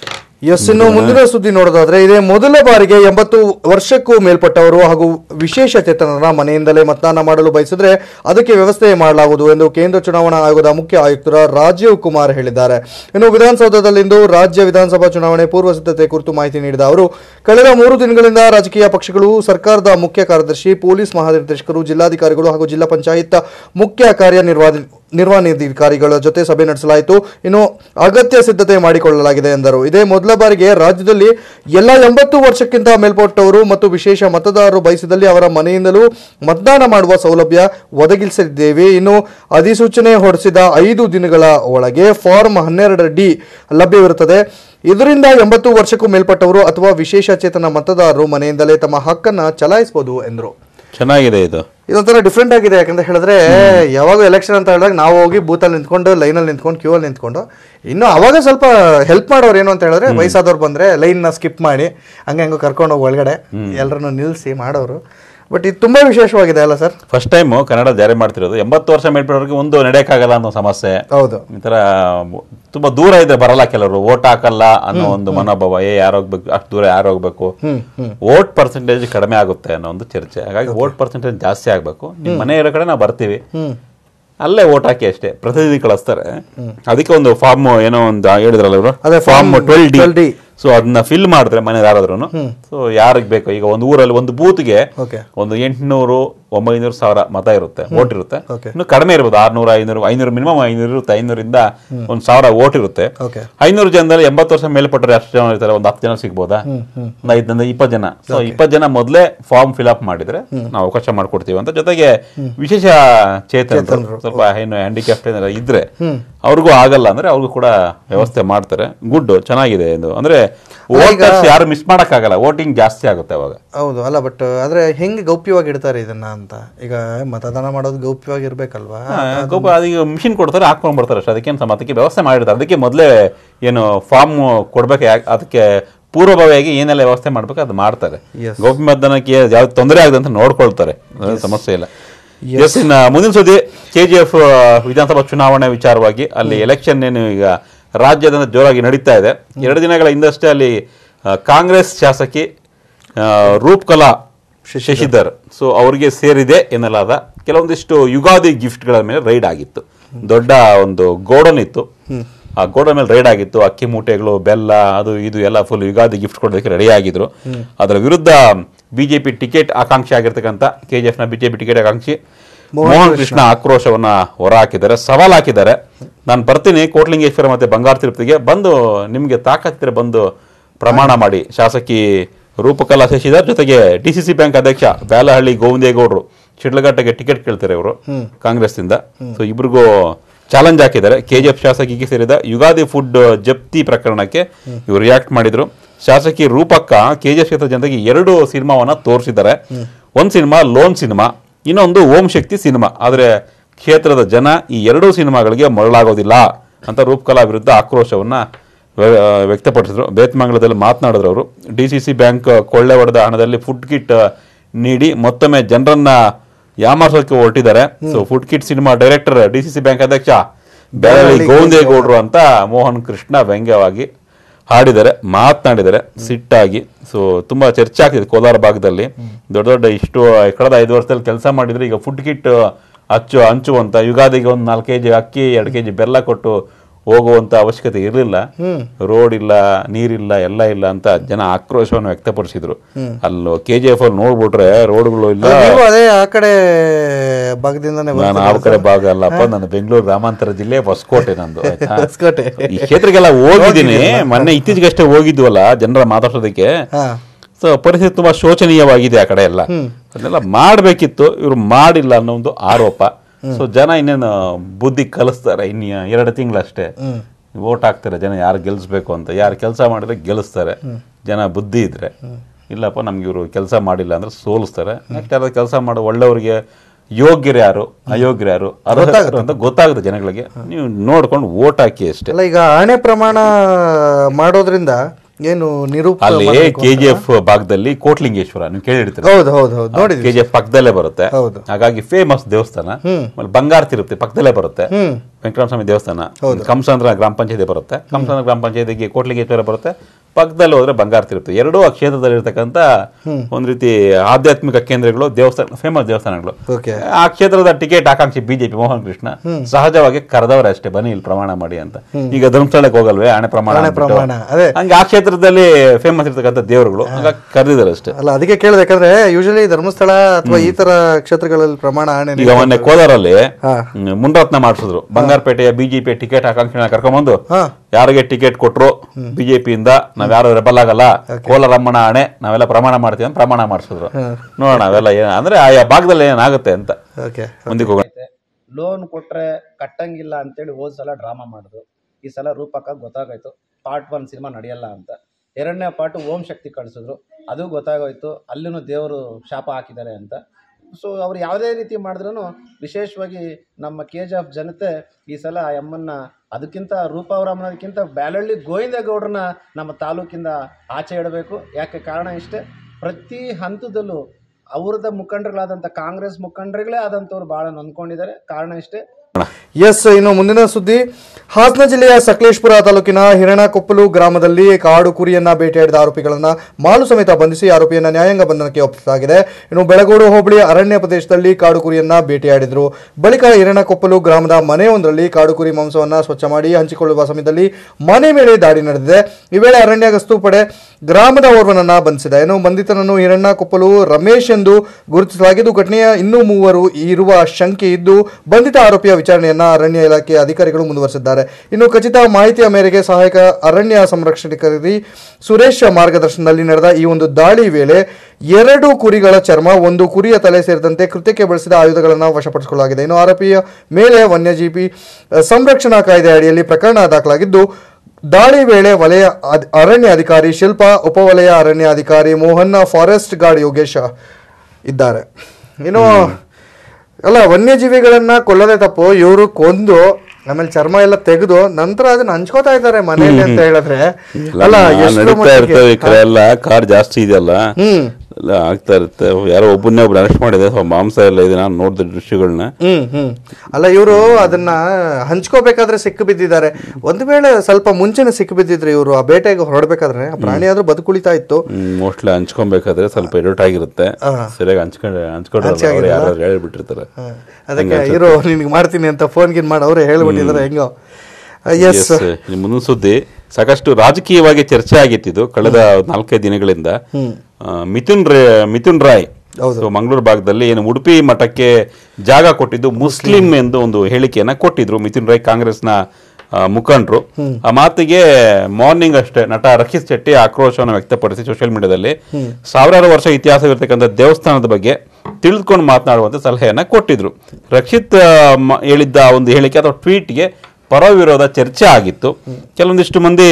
ಎಸ್ ಇನ್ನು ಮುಂದಿನ ಸುದ್ದಿ ನೋಡೋದಾದ್ರೆ ಇದೇ ಮೊದಲ ಬಾರಿಗೆ ಎಂಬತ್ತು ವರ್ಷಕ್ಕೂ ಮೇಲ್ಪಟ್ಟವರು ಹಾಗೂ ವಿಶೇಷ ಚೇತನರ ಮನೆಯಿಂದಲೇ ಮತದಾನ ಮಾಡಲು ಬಯಸಿದ್ರೆ ಅದಕ್ಕೆ ವ್ಯವಸ್ಥೆ ಮಾಡಲಾಗುವುದು ಎಂದು ಕೇಂದ್ರ ಚುನಾವಣಾ ಆಯೋಗದ ಮುಖ್ಯ ಆಯುಕ್ತರ ರಾಜೀವ್ ಕುಮಾರ್ ಹೇಳಿದ್ದಾರೆ ಇನ್ನು ವಿಧಾನಸೌಧದಲ್ಲಿಂದು ರಾಜ್ಯ ವಿಧಾನಸಭಾ ಚುನಾವಣೆ ಪೂರ್ವ ಸಿದ್ಧತೆ ಕುರಿತು ಮಾಹಿತಿ ನೀಡಿದ ಅವರು ಕಳೆದ ಮೂರು ದಿನಗಳಿಂದ ರಾಜಕೀಯ ಪಕ್ಷಗಳು ಸರ್ಕಾರದ ಮುಖ್ಯ ಕಾರ್ಯದರ್ಶಿ ಪೊಲೀಸ್ ಮಹಾನಿರ್ದೇಶಕರು ಜಿಲ್ಲಾಧಿಕಾರಿಗಳು ಹಾಗೂ ಜಿಲ್ಲಾ ಪಂಚಾಯತ್ ಮುಖ್ಯ ಕಾರ್ಯನಿರ್ವಾಹಿ ನಿರ್ವಹಣಾಧಿಕಾರಿಗಳ ಜೊತೆ ಸಭೆ ನಡೆಸಲಾಯಿತು ಇನ್ನು ಅಗತ್ಯ ಸಿದ್ಧತೆ ಮಾಡಿಕೊಳ್ಳಲಾಗಿದೆ ಎಂದರು ಇದೇ ಮೊದಲ ಬಾರಿಗೆ ರಾಜ್ಯದಲ್ಲಿ ಎಲ್ಲ ಎಂಬತ್ತು ವರ್ಷಕ್ಕಿಂತ ಮೇಲ್ಪಟ್ಟವರು ಮತ್ತು ವಿಶೇಷ ಮತದಾರರು ಬಯಸಿದಲ್ಲಿ ಅವರ ಮನೆಯಿಂದಲೂ ಮತದಾನ ಮಾಡುವ ಸೌಲಭ್ಯ ಒದಗಿಸಲಿದ್ದೇವೆ ಇನ್ನು ಅಧಿಸೂಚನೆ ಹೊರಡಿಸಿದ ಐದು ದಿನಗಳ ಒಳಗೆ ಫಾರ್ಮ್ ಹನ್ನೆರಡು ಡಿ ಲಭ್ಯವಿರುತ್ತದೆ ಇದರಿಂದ ಎಂಬತ್ತು ವರ್ಷಕ್ಕೂ ಮೇಲ್ಪಟ್ಟವರು ಅಥವಾ ವಿಶೇಷ ಚೇತನ ಮತದಾರರು ಮನೆಯಿಂದಲೇ ತಮ್ಮ ಹಕ್ಕನ್ನ ಚಲಾಯಿಸಬಹುದು ಎಂದರು ಚೆನ್ನಾಗಿದೆ ಇದು ಇದೊಂಥರ ಡಿಫ್ರೆಂಟ್ ಆಗಿದೆ ಯಾಕಂತ ಹೇಳಿದ್ರೆ ಯಾವಾಗ ಎಲೆಕ್ಷನ್ ಅಂತ ಹೇಳಿದಾಗ ನಾವು ಹೋಗಿ ಬೂತಲ್ಲಿ ನಿಂತ್ಕೊಂಡು ಲೈನಲ್ಲಿ ನಿಂತ್ಕೊಂಡು ಕ್ಯೂ ಅಲ್ಲಿ ನಿಂತ್ಕೊಂಡು ಇನ್ನು ಅವಾಗ ಸ್ವಲ್ಪ ಹೆಲ್ಪ್ ಮಾಡೋರು ಏನು ಅಂತ ಹೇಳಿದ್ರೆ ವಯಸ್ಸಾದವ್ರು ಬಂದ್ರೆ ಲೈನ್ನ ಸ್ಕಿಪ್ ಮಾಡಿ ಹಂಗೆ ಹಂಗೆ ಕರ್ಕೊಂಡು ಹೋಗಿ ಒಳಗಡೆ ಎಲ್ಲರನ್ನು ನಿಲ್ಲಿಸಿ ಮಾಡೋರು ಬಟ್ ಇದು ತುಂಬಾ ವಿಶೇಷವಾಗಿದೆ ಅಲ್ಲ ಸರ್ ಫಸ್ಟ್ ಟೈಮು ಕನ್ನಡ ಜಾರಿ ಮಾಡ್ತಿರೋದು ಎಂಬತ್ತು ವರ್ಷ ಮೇಲ್ಪಟ್ಟವ್ರಿಗೆ ಒಂದು ನಡೆಯಕ್ಕಾಗಲ್ಲ ಅನ್ನೋ ಸಮಸ್ಯೆ ಹೌದು ಈ ತರ ತುಂಬಾ ದೂರ ಇದೆ ಬರಲ್ಲ ಕೆಲವರು ಓಟ್ ಹಾಕಲ್ಲ ಅನ್ನೋ ಒಂದು ಮನೋಭಾವ ಏ ಯಾರು ಹೋಗ್ಬೇಕು ಅಷ್ಟು ದೂರ ಯಾರು ಹೋಗ್ಬೇಕು ವೋಟ್ ಪರ್ಸೆಂಟೇಜ್ ಕಡಿಮೆ ಆಗುತ್ತೆ ಅನ್ನೋ ಒಂದು ಚರ್ಚೆ ಹಾಗಾಗಿ ವೋಟ್ ಪರ್ಸೆಂಟೇಜ್ ಜಾಸ್ತಿ ಆಗ್ಬೇಕು ನಿಮ್ ಮನೆ ಇರೋ ಕಡೆ ನಾವು ಬರ್ತೀವಿ ಅಲ್ಲೇ ಓಟ್ ಹಾಕಿ ಅಷ್ಟೇ ಪ್ರತಿನಿಧಿ ಕಳಿಸ್ತಾರೆ ಅದಕ್ಕೆ ಒಂದು ಫಾರ್ಮ್ ಏನೋ ಒಂದು ಹೇಳಿದ್ರಲ್ಲ ಇವರು ಅದೇ form form twelve D 12D. So ಅದನ್ನ ಫಿಲ್ ಮಾಡಿದ್ರೆ ಮನೆ ಯಾರಾದ್ರೂ ಸೊ ಯಾರಿಗೆ ಬೇಕು ಈಗ ಒಂದು ಊರಲ್ಲಿ ಒಂದು ಬೂತ್ಗೆ ಓಕೆ ಒಂದು ಎಂಟುನೂರು ಒಂಬೈನೂರು ಸಾವಿರ ಮತ ಇರುತ್ತೆ ವೋಟ್ ಇರುತ್ತೆ Okay. ಇನ್ನು ಕಡಿಮೆ ಇರ್ಬೋದು ಆರ್ನೂರು ಐನೂರು ಐನೂರು ಮಿನಿಮಮ್ ಐನೂರು ಇರುತ್ತೆ ಐನೂರಿಂದ ಒಂದು ಸಾವಿರ ವೋಟ್ ಇರುತ್ತೆ ಓಕೆ ಐನೂರು ಜನದಲ್ಲಿ ಎಂಬತ್ತು ವರ್ಷ ಮೇಲ್ಪಟ್ಟರೆ ಎಷ್ಟು ಜನ ಇರ್ತಾರೆ ಒಂದು ಹತ್ತು ಜನ ಸಿಗ್ಬೋದಾ ಒಂದು ಐದರಿಂದ ಇಪ್ಪತ್ತು ಜನ ಸೊ ಇಪ್ಪತ್ತು ಜನ ಮೊದಲೇ ಫಾರ್ಮ್ ಫಿಲ್ ಅಪ್ ಮಾಡಿದ್ರೆ ನಾವು ಅವಕಾಶ ಮಾಡ್ಕೊಡ್ತೀವಿ ಅಂತ ಜೊತೆಗೆ ವಿಶೇಷ ಚೇತನರು ಸ್ವಲ್ಪ ಏನು ಹ್ಯಾಂಡಿಕ್ಯಾಪ್ಟ್ ಏನಾರ ಇದ್ರೆ ಅವ್ರಿಗೂ ಆಗಲ್ಲ ಅಂದ್ರೆ ಅವ್ರಿಗೂ ಕೂಡ ವ್ಯವಸ್ಥೆ ಮಾಡ್ತಾರೆ ಗುಡ್ ಚೆನ್ನಾಗಿದೆ ಇದು ಅಂದ್ರೆ ವೋಟರ್ಸ್ ಯಾರು ಮಿಸ್ ಮಾಡಕ್ಕಾಗಲ್ಲ ವೋಟಿಂಗ್ ಜಾಸ್ತಿ ಆಗುತ್ತೆ ಅವಾಗ ಹೌದು ಅಲ್ಲ ಬಟ್ ಆದ್ರೆ ಹೆಂಗೆ ಗೌಪ್ಯವಾಗಿ ಇಡ್ತಾರೆ ಇದನ್ನ ಅಂತ ಈಗ ಮತದಾನ ಮಾಡೋದು ಗೌಪ್ಯವಾಗಿ ಇರ್ಬೇಕಲ್ವಾ ಗೋಪ ಅದೀಗ ಮಿಷಿನ್ ಕೊಡ್ತಾರೆ ಹಾಕೊಂಡ್ ಬರ್ತಾರೆ ಅಷ್ಟೇ ಅದಕ್ಕೇನು ಸಮ ಅದಕ್ಕೆ ವ್ಯವಸ್ಥೆ ಮಾಡಿರ್ತಾರೆ ಅದಕ್ಕೆ ಮೊದಲೇ ಏನು ಫಾರ್ಮ್ ಕೊಡ್ಬೇಕು ಯಾಕ್- ಅದಕ್ಕೆ ಪೂರ್ವಭಾವಿಯಾಗಿ ಏನೆಲ್ಲ ವ್ಯವಸ್ಥೆ ಮಾಡ್ಬೇಕು ಅದು ಮಾಡ್ತಾರೆ Yes. ಗೋಪಿ ಮತದಾನಕ್ಕೆ ಯಾವ್ದು ತೊಂದರೆ ಆಗದೆ ಅಂತ ನೋಡ್ಕೊಳ್ತಾರೆ ಅದೇನ್ ಸಮಸ್ಯೆ ಇಲ್ಲ ಎಸ್ ಇನ್ನು ಮುಂದಿನ ಸುದ್ದಿ ಕೆ ಜಿ ಎಫ್ ವಿಧಾನಸಭಾ ಚುನಾವಣೆ ವಿಚಾರವಾಗಿ ಅಲ್ಲಿ ಎಲೆಕ್ಷನ್ ಏನು ಈಗ ರಾಜ್ಯದ ಜೋರಾಗಿ ನಡೀತಾ ಇದೆ ಎರಡು ದಿನಗಳ ಹಿಂದಷ್ಟೇ ಅಲ್ಲಿ ಆ, ಕಾಂಗ್ರೆಸ್ ಶಾಸಕಿ ಆ, ರೂಪ್ಕಲಾ ಶಶಿಧರ್ ಸೊ ಅವರಿಗೆ ಸೇರಿದೆ ಎನ್ನಲಾದ ಕೆಲವೊಂದಿಷ್ಟು ಯುಗಾದಿ ಗಿಫ್ಟ್ಗಳ ಮೇಲೆ ರೈಡ್ ಆಗಿತ್ತು ದೊಡ್ಡ ಒಂದು ಗೋಡನ್ ಇತ್ತು ಆ ಗೋಡನ್ ಮೇಲೆ ರೈಡ್ ಆಗಿತ್ತು ಅಕ್ಕಿ ಮೂಟೆಗಳು ಬೆಲ್ಲ ಅದು ಇದು ಎಲ್ಲ ಫುಲ್ ಯುಗಾದಿ ಗಿಫ್ಟ್ ಕೊಡೋದಕ್ಕೆ ರೆಡಿ ಆಗಿದ್ರು ಅದರ ವಿರುದ್ಧ ಬಿಜೆಪಿ ಟಿಕೆಟ್ ಆಕಾಂಕ್ಷಿ ಆಗಿರ್ತಕ್ಕಂಥ ಕೆ ಜಿ ನ ಬಿಜೆಪಿ ಟಿಕೆಟ್ ಆಕಾಂಕ್ಷಿ ಮೋಹನ್ ಕೃಷ್ಣ ಆಕ್ರೋಶವನ್ನ ಹೊರ ಹಾಕಿದ್ದಾರೆ ಸವಾಲ್ ಹಾಕಿದ್ದಾರೆ ನಾನು ಬರ್ತೀನಿ ಕೋಟ್ಲಿಂಗೇಶ್ವರ ಮತ್ತೆ ಬಂಗಾರ ತಿರುಪತಿಗೆ ಬಂದು ನಿಮ್ಗೆ ತಾಕತ್ತಿದ್ರೆ ಬಂದು ಪ್ರಮಾಣ ಮಾಡಿ ಶಾಸಕಿ ರೂಪಕಲಾ ಶಶಿಧರ್ ಜೊತೆಗೆ ಡಿ ಸಿ ಸಿ ಬ್ಯಾಂಕ್ ಅಧ್ಯಕ್ಷ ಬ್ಯಾಲಹಳ್ಳಿ ಗೋವಿಂದೇಗೌಡರು ಶಿಡ್ಲಘಟ್ಟಗೆ ಟಿಕೆಟ್ ಕೇಳ್ತಾರೆ ಇವರು ಕಾಂಗ್ರೆಸ್ನಿಂದ ಸೊ ಇಬ್ರಿಗೂ ಚಾಲೆಂಜ್ ಹಾಕಿದ್ದಾರೆ ಕೆಜಿಎಫ್ ಶಾಸಕಿಗೆ ಸೇರಿದ ಯುಗಾದಿ ಫುಡ್ ಜಪ್ತಿ ಪ್ರಕರಣಕ್ಕೆ ಇವರು ರಿಯಾಕ್ಟ್ ಮಾಡಿದ್ರು ಶಾಸಕಿ ರೂಪಕ್ಕ ಕೆಜಿಎಫ್ ಕ್ಷೇತ್ರದ ಜನತೆಗೆ ಎರಡು ಸಿನಿಮಾವನ್ನ ತೋರಿಸಿದ್ದಾರೆ ಒಂದು ಸಿನಿಮಾ ಲೋನ್ ಸಿನಿಮಾ ಇನ್ನೊಂದು ಓಂ ಶಕ್ತಿ ಸಿನಿಮಾ ಆದರೆ ಕ್ಷೇತ್ರದ ಜನ ಈ ಎರಡೂ ಸಿನಿಮಾಗಳಿಗೆ ಮರಳಾಗೋದಿಲ್ಲ ಅಂತ ರೂಪಕಲಾ ವಿರುದ್ಧ ಆಕ್ರೋಶವನ್ನ ವ್ಯ- ವ್ಯಕ್ತಪಡಿಸಿದ್ರು ಬೇತ್ಮಂಗಲದಲ್ಲಿ ಮಾತನಾಡಿದ್ರು ಅವರು ಡಿ ಸಿ ಸಿ ಬ್ಯಾಂಕ್ ಕೊಳ್ಳೆ ಹೊಡೆದ ಹಣದಲ್ಲಿ ಫುಡ್ ಕಿಟ್ ನೀಡಿ ಮತ್ತೊಮ್ಮೆ ಜನರನ್ನ ಯಾಮಾರ್ಸೋಕೆ ಹೊರಟಿದ್ದಾರೆ so food kit cinema director D C C bank ಅಧ್ಯಕ್ಷ ಬೆಳವಳ್ಳಿ ಗೋವಿಂದೇಗೌಡರು ಅಂತ ಮೋಹನ್ ಕೃಷ್ಣ ವ್ಯಂಗ್ಯವಾಗಿ ಹಾಡಿದ್ದಾರೆ ಮಾತನಾಡಿದ್ದಾರೆ ಸಿಟ್ಟಾಗಿ ಸೊ ತುಂಬಾ ಚರ್ಚೆ ಆಗ್ತಿದೆ ಕೋಲಾರ ಭಾಗದಲ್ಲಿ ದೊಡ್ಡ ದೊಡ್ಡ ಇಷ್ಟು ಕಳೆದ ಐದು ವರ್ಷದಲ್ಲಿ ಕೆಲಸ ಮಾಡಿದ್ರೆ ಈಗ ಫುಡ್ ಕಿಟ್ ಹಚ್ಚು ಹಂಚುವಂತ ಯುಗಾದಿಗೆ ಒಂದು ನಾಲ್ಕು ಕೆಜಿ ಅಕ್ಕಿ ಎರಡು ಕೆಜಿ ಬೆಲ್ಲ ಕೊಟ್ಟು ಹೋಗುವಂತ ಅವಶ್ಯಕತೆ ಇರಲಿಲ್ಲ ರೋಡ್ ಇಲ್ಲ ನೀರಿಲ್ಲ ಎಲ್ಲ ಇಲ್ಲ ಅಂತ ಜನ ಆಕ್ರೋಶವನ್ನು ವ್ಯಕ್ತಪಡಿಸಿದ್ರು ಅಲ್ಲಿ ಕೆ ಜಿ ಎಫ್ ಅಲ್ಲಿ ನೋಡ್ಬಿಟ್ರೆ ರೋಡ್ಗಳು ಇಲ್ಲ ನೀವು ಅದೇ ಆ ಕಡೆ ಭಾಗದಿಂದಾನೇ ನಾನು ಆ ಕಡೆ ಭಾಗ ಅಲ್ಲಪ್ಪ ನಾನು ಬೆಂಗಳೂರು ಗ್ರಾಮಾಂತರ ಜಿಲ್ಲೆ ಹೊಸಕೋಟೆ ನಂದು ಆಯ್ತಾ? ಹೊಸಕೋಟೆ. ಈ ಕ್ಷೇತ್ರಕ್ಕೆಲ್ಲ ಹೋಗಿದ್ದೀನಿ ಮೊನ್ನೆ ಇತ್ತೀಚೆಗಷ್ಟೇ ಹೋಗಿದ್ವಲ್ಲ ಜನರ ಮಾತಾಡ್ಸೋದಕ್ಕೆ ಹಾ ಸೊ ಪರಿಸ್ಥಿತಿ ತುಂಬಾ ಶೋಚನೀಯವಾಗಿದೆ ಆ ಕಡೆ ಎಲ್ಲ ಅದನ್ನೆಲ್ಲ ಮಾಡಬೇಕಿತ್ತು ಇವರು ಮಾಡಿಲ್ಲ ಅನ್ನೋ ಒಂದು ಆರೋಪ ಸೊ ಜನ ಇನ್ನೇನು ಬುದ್ಧಿ ಕಲಿಸ್ತಾರೆ ಇನ್ನು ಎರಡು ತಿಂಗಳಷ್ಟೇ ವೋಟ್ ಹಾಕ್ತಾರೆ ಜನ ಯಾರು ಗೆಲ್ಲಿಸ್ಬೇಕು ಅಂತ ಯಾರು ಕೆಲಸ ಮಾಡಿದ್ರೆ ಗೆಲ್ಲಿಸ್ತಾರೆ ಜನ ಬುದ್ಧಿ ಇದ್ರೆ ಇಲ್ಲಪ್ಪ ನಮ್ಗೆ ಇವರು ಕೆಲಸ ಮಾಡಿಲ್ಲ ಅಂದ್ರೆ ಸೋಲಿಸ್ತಾರೆ ನೆಕ್ಸ್ಟ್ ಯಾರು ಕೆಲಸ ಮಾಡೋ ಒಳ್ಳೆಯವ್ರಿಗೆ ಯೋಗ್ಯರು ಯಾರು ಅಯೋಗ್ಯರು ಯಾರು ಅರ್ಹರು ಅಂತ ಗೊತ್ತಾಗುತ್ತೆ ಜನಗಳಿಗೆ ನೀವು ನೋಡ್ಕೊಂಡು ವೋಟ್ ಹಾಕಿ ಅಷ್ಟೇ ಅಲ್ಲ ಈಗ ಆಣೆ ಪ್ರಮಾಣ ಮಾಡೋದ್ರಿಂದ ಏನು ನಿರೂಪ ಅಲ್ಲಿ ಕೆ ಜಿ ಎಫ್ ಭಾಗದಲ್ಲಿ ಕೋಟ್ಲಿಂಗೇಶ್ವರ ನೀವು ಕೇಳಿರ್ತೀರ ಹೌದು ಹೌದು ಹೌದು ನೋಡಿದ್ವಿ ಕೆ ಜಿ ಎಫ್ ಪಕ್ಕದಲ್ಲೇ ಬರುತ್ತೆ ಹೌದು. ಹಾಗಾಗಿ ಫೇಮಸ್ ದೇವಸ್ಥಾನ ಆಮೇಲೆ ಬಂಗಾರ ತಿರುಪತಿ ಪಕ್ಕದಲ್ಲೇ ಬರುತ್ತೆ ವೆಂಕಟರಾಮ ಸ್ವಾಮಿ ದೇವಸ್ಥಾನ ಕಂಸಾಂದ್ರ ಗ್ರಾಮ ಪಂಚಾಯತಿ ಬರುತ್ತೆ ಕಂಸಾಂದ್ರ ಗ್ರಾಮ ಪಂಚಾಯತಿಗೆ ಕೋಟ್ಲಿಂಗೇಶ್ವರ ಬರುತ್ತೆ ಪಕ್ಕದಲ್ಲಿ ಹೋದ್ರೆ ಬಂಗಾರ ತಿರುಪತಿ ಎರಡೂ ಆ ಕ್ಷೇತ್ರದಲ್ಲಿ ಇರ್ತಕ್ಕಂಥ ಒಂದ್ ರೀತಿ ಆಧ್ಯಾತ್ಮಿಕ ಕೇಂದ್ರಗಳು ದೇವಸ್ಥಾನ ಫೇಮಸ್ ದೇವಸ್ಥಾನಗಳು ಓಕೆ ಆ ಕ್ಷೇತ್ರದ ಟಿಕೆಟ್ ಆಕಾಂಕ್ಷಿ ಬಿಜೆಪಿ ಮೋಹನ್ ಕೃಷ್ಣ ಸಹಜವಾಗಿ ಕರೆದವ್ರೆ ಅಷ್ಟೇ ಬನ್ನಿ ಇಲ್ಲಿ ಪ್ರಮಾಣ ಮಾಡಿ ಅಂತ ಈಗ ಧರ್ಮಸ್ಥಳಕ್ಕೆ ಹೋಗಲ್ವೇ ಹಣೆ ಪ್ರಮಾಣ ಆಣೆ ಅಂದ್ಬಿಟ್ಟು. ಪ್ರಮಾಣ, ಅದೇ. ಹಂಗೆ ಆ ಕ್ಷೇತ್ರದಲ್ಲಿ ಫೇಮಸ್ ಇರ್ತಕ್ಕಂಥ ದೇವರುಗಳು ಹಂಗಾಗಿ ಕರೆದಿದ್ದಾರೆ ಅಷ್ಟೇ ಅಲ್ಲ ಅದಕ್ಕೆ ಕೇಳಿದೆ ಯಾಕಂದ್ರೆ ಯೂಶಲಿ ಧರ್ಮಸ್ಥಳ ಅಥವಾ ಈ ತರ ಕ್ಷೇತ್ರಗಳಲ್ಲಿ ಪ್ರಮಾಣ ಆಣೆ ಈಗ ಮೊನ್ನೆ ಕೋಲಾರಲ್ಲಿ ಹಾ. ಹ್ಮ್, ಮುನ್ರತ್ನ ಮಾಡಿಸಿದ್ರು ಬಂಗಾರಪೇಟೆಯ ಬಿಜೆಪಿ ಟಿಕೆಟ್ ಆಕಾಂಕ್ಷಿನ ಕರ್ಕೊಂಡ್ಬಂದು ಹಾ. ಯಾರಿಗೆ ಟಿಕೆಟ್ ಕೊಟ್ರು ಬಿಜೆಪಿಯಿಂದ ನಾವ್ ಯಾರು ರೆಬಲ್ ಆಗಲ್ಲ ಕೋಲಾರಮ್ಮನ ಹಣೆ ನಾವೆಲ್ಲ ಪ್ರಮಾಣ ಮಾಡ್ತೀವಿ ಅಂತ ಪ್ರಮಾಣ ಮಾಡಿಸಿದ್ರು ನೋಡೋಣ ಅವೆಲ್ಲ ಏನ್ ಅಂದ್ರೆ ಆಯಾ ಭಾಗದಲ್ಲಿ ಏನಾಗುತ್ತೆ ಅಂತ ಓಕೆ ಮುಂದಕ್ಕೆ ಹೋಗೋಣ ಲೋನ್ ಕೊಟ್ರೆ ಕಟ್ಟಂಗಿಲ್ಲ ಅಂತೇಳಿ ಹೋದ ಸಲ ಡ್ರಾಮಾ ಮಾಡಿದ್ರು ಈ ಸಲ ರೂಪಕ ಗೊತ್ತಾಗೋಯ್ತು ಪಾರ್ಟ್ ಒನ್ ಸಿನಿಮಾ ನಡೆಯಲ್ಲ ಅಂತ ಎರಡನೇ ಪಾರ್ಟ್ ಓಂ ಶಕ್ತಿ ಕಳಿಸಿದ್ರು ಅದು ಗೊತ್ತಾಗೋಯ್ತು ಅಲ್ಲಿನೂ ದೇವರು ಶಾಪ ಹಾಕಿದ್ದಾರೆ ಅಂತ ಸೊ ಅವ್ರು ಯಾವುದೇ ರೀತಿ ಮಾಡಿದ್ರೂ ವಿಶೇಷವಾಗಿ ನಮ್ಮ ಕೆ ಜಿ ಎಫ್ ಜನತೆ ಈ ಸಲ ಆ ಅಮ್ಮನ್ನ ಅದಕ್ಕಿಂತ ರೂಪ ಅವ್ರ ಅಮ್ಮನದಕ್ಕಿಂತ ಬ್ಯಾಲಳ್ಳಿ ಗೋವಿಂದೇಗೌಡ್ರನ್ನ ನಮ್ಮ ತಾಲೂಕಿಂದ ಆಚೆ ಇಡಬೇಕು ಯಾಕೆ ಕಾರಣ ಇಷ್ಟೇ ಪ್ರತಿ ಹಂತದಲ್ಲೂ ಅವ್ರದ ಮುಖಂಡರುಗಳಾದಂಥ ಕಾಂಗ್ರೆಸ್ ಮುಖಂಡರುಗಳೇ ಆದಂಥವ್ರು ಭಾಳ ನೊಂದ್ಕೊಂಡಿದ್ದಾರೆ ಕಾರಣ ಇಷ್ಟೇ ಎಸ್ ಇನ್ನು ಮುಂದಿನ ಸುದ್ದಿ ಹಾಸನ ಜಿಲ್ಲೆಯ ಸಕಲೇಶ್ಪುರ ತಾಲೂಕಿನ ಹಿರಣಕೊಪ್ಪಲು ಗ್ರಾಮದಲ್ಲಿ ಕಾಡು ಕುರಿಯನ್ನ ಬೇಟೆಯಾಡಿದ ಆರೋಪಿಗಳನ್ನ ಮಾಲು ಸಮೇತ ಬಂಧಿಸಿ ಆರೋಪಿಯನ್ನ ನ್ಯಾಯಾಂಗ ಬಂಧನಕ್ಕೆ ಒಪ್ಪಿಸಲಾಗಿದೆ ಇನ್ನು ಬೆಳಗೋಡು ಹೋಬಳಿ ಅರಣ್ಯ ಪ್ರದೇಶದಲ್ಲಿ ಕಾಡು ಕುರಿಯನ್ನ ಬೇಟೆಯಾಡಿದ್ರು ಬಳಿಕ ಹಿರಣಕೊಪ್ಪಲು ಗ್ರಾಮದ ಮನೆಯೊಂದರಲ್ಲಿ ಕಾಡು ಕುರಿ ಮಾಂಸವನ್ನ ಸ್ವಚ್ಛ ಮಾಡಿ ಹಂಚಿಕೊಳ್ಳುವ ಸಮಯದಲ್ಲಿ ಮನೆ ಮೇಲೆ ದಾಳಿ ನಡೆದಿದೆ ಈ ವೇಳೆ ಅರಣ್ಯ ಗಸ್ತು ಪಡೆ ಗ್ರಾಮದ ಓರ್ವನನ್ನ ಬಂಧಿಸಿದೆ ಇನ್ನು ಬಂಧಿತನನ್ನು ಹಿರಣ್ಣಕೊಪ್ಪಲು ರಮೇಶ್ ಎಂದು ಗುರುತಿಸಲಾಗಿದ್ದು ಘಟನೆಯ ಇನ್ನೂ ಮೂವರು ಇರುವ ಶಂಕೆ ಇದ್ದು ಬಂಧಿತ ಆರೋಪಿಯ ವಿಚಾರಣೆಯನ್ನ ಅರಣ್ಯ ಇಲಾಖೆ ಅಧಿಕಾರಿಗಳು ಮುಂದುವರೆಸಿದ್ದಾರೆ ಇನ್ನು ಖಚಿತ ಮಾಹಿತಿಯ ಮೇರೆಗೆ ಸಹಾಯಕ ಅರಣ್ಯ ಸಂರಕ್ಷಣಾಧಿಕಾರಿ ಸುರೇಶ್ ಮಾರ್ಗದರ್ಶನದಲ್ಲಿ ನಡೆದ ಈ ಒಂದು ದಾಳಿ ವೇಳೆ ಎರಡು ಕುರಿಗಳ ಚರ್ಮ ಒಂದು ಕುರಿಯ ತಲೆ ಸೇರಿದಂತೆ ಕೃತ್ಯಕ್ಕೆ ಬಳಸಿದ ಆಯುಧಗಳನ್ನು ವಶಪಡಿಸಿಕೊಳ್ಳಲಾಗಿದೆ ಇನ್ನು ಆರೋಪಿಯ ಮೇಲೆ ವನ್ಯಜೀವಿ ಅಹ್, ಸಂರಕ್ಷಣಾ ಕಾಯ್ದೆ ಅಡಿಯಲ್ಲಿ ಪ್ರಕರಣ ದಾಖಲಾಗಿದ್ದು ದಾಳಿ ವೇಳೆ ವಲಯ ಅದ್- ಅರಣ್ಯ ಅಧಿಕಾರಿ ಶಿಲ್ಪ ಉಪವಲಯ ಅರಣ್ಯ ಅಧಿಕಾರಿ ಮೋಹನ್ ಫಾರೆಸ್ಟ್ ಗಾರ್ಡ್ ಯೋಗೇಶ ಇದ್ದಾರೆ ಇನ್ನು ಅಲ್ಲ ವನ್ಯಜೀವಿಗಳನ್ನ ಕೊಲ್ಲದೆ ತಪ್ಪು ಇವರು ಕೊಂದು ಆಮೇಲೆ ಚರ್ಮ ಎಲ್ಲ ತೆಗೆದು ನಂತರ ಅದನ್ನ ಹಂಚ್ಕೋತಾ ಇದ್ದಾರೆ ಮನೆಯಲ್ಲಿ ಅಂತ ಹೇಳಿದ್ರೆ ಅಲ್ಲ ಎಷ್ಟು ನಡೀತಾ ಮಟ್ಟಿಗೆ? ಇರ್ತವೆ ಈ ಕಡೆ ಎಲ್ಲ ಕಾರ್ ಜಾಸ್ತಿ ಇದೆಯಲ್ಲ ಹ್ಮ್ ಎಲ್ಲ ಆಗ್ತಾ ಇರುತ್ತೆ ಯಾರೋ ಒಬ್ಬನ್ನೇ ಒಬ್ರು ಅರೆಸ್ಟ್ ಮಾಡಿದೆ ಸ್ವಲ್ಪ ಮಾಂಸ ಎಲ್ಲ ಇದೆ ನಾನು ನೋಡಿದ ದೃಶ್ಯಗಳನ್ನ ಹ್ಮ್ ಹ್ಮ್ ಅಲ್ಲ ಇವರು ಅದನ್ನ ಹಂಚ್ಕೋಬೇಕಾದ್ರೆ ಸಿಕ್ಕು ಬಿದ್ದಿದ್ದಾರೆ ಒಂದು ವೇಳೆ ಸ್ವಲ್ಪ ಮುಂಚೆನೆ ಸಿಕ್ಕು ಬಿದ್ದಿದ್ರೆ ಇವರು ಆ ಬೇಟೆಗೆ ಹೊರಡ್ಬೇಕಾದ್ರೆ ಆ ಪ್ರಾಣಿ ಆದ್ರೂ ಬದುಕುಳಿತಾ ಇತ್ತು ಮೋಸ್ಟ್ಲಿ ಹಂಚ್ಕೊಬೇಕಾದ್ರೆ ಸ್ವಲ್ಪ ಎಡಟ್ ಆಗಿರುತ್ತೆ ಸರಿಯಾಗಿ ಹಂಚ್ಕೊಂಡು ಹಂಚ್ಕೊಂಡ್ರಲ್ಲ ಅವ್ರು ಯಾರು ಹೇಳ್ಬಿಟ್ಟಿರ್ತಾರೆ ಅದಕ್ಕೆ ಇರೋ ನಿನ್ಗೆ ಮಾಡ್ತೀನಿ ಅಂತ ಫೋನ್ ಗಿನ್ ಮಾಡಿ ಅವರೇ ಹೇಳ್ಬಿಟ್ಟಿದ್ದಾರೆ ಹೆಂಗೋ ಎಸ್ Yes, ಇನ್ನು ಮುಂದಿನ ಸುದ್ದಿ ಸಾಕಷ್ಟು ರಾಜಕೀಯವಾಗಿ ಚರ್ಚೆ ಆಗಿತ್ತಿದ್ದು ಕಳೆದ ನಾಲ್ಕೈದು ದಿನಗಳಿಂದ ಆ, ಮಿಥುನ್ ರೇ ಮಿಥುನ್ ರಾಯ್ ಸೊ ಮಂಗಳೂರು ಭಾಗದಲ್ಲಿ ಏನು ಉಡುಪಿ ಮಠಕ್ಕೆ ಜಾಗ ಕೊಟ್ಟಿದ್ದು ಮುಸ್ಲಿಂ ಎಂದು ಒಂದು ಹೇಳಿಕೆಯನ್ನ ಕೊಟ್ಟಿದ್ರು ಮಿಥುನ್ ರಾಯ್ ಕಾಂಗ್ರೆಸ್ನ ಆ, ಮುಖಂಡರು ಆ ಮಾತಿಗೆ ಮಾರ್ನಿಂಗ್ ಅಷ್ಟೇ ನಟ ರಕ್ಷಿತ್ ಶೆಟ್ಟಿ ಆಕ್ರೋಶವನ್ನು ವ್ಯಕ್ತಪಡಿಸಿ ಸೋಷಿಯಲ್ ಮೀಡಿಯಾದಲ್ಲಿ ಸಾವಿರಾರು ವರ್ಷ ಇತಿಹಾಸವಿರ್ತಕ್ಕಂಥ ದೇವಸ್ಥಾನದ ಬಗ್ಗೆ ತಿಳಿದುಕೊಂಡು ಮಾತನಾಡುವಂತೆ ಸಲಹೆಯನ್ನ ಕೊಟ್ಟಿದ್ರು ರಕ್ಷಿತ್ ಆ, ಮ- ಹೇಳಿದ್ದ ಒಂದು ಹೇಳಿಕೆ ಅಥವಾ ಟ್ವೀಟ್ಗೆ ಪರ ವಿರೋಧ ಚರ್ಚೆ ಆಗಿತ್ತು ಕೆಲವೊಂದಿಷ್ಟು ಮಂದಿ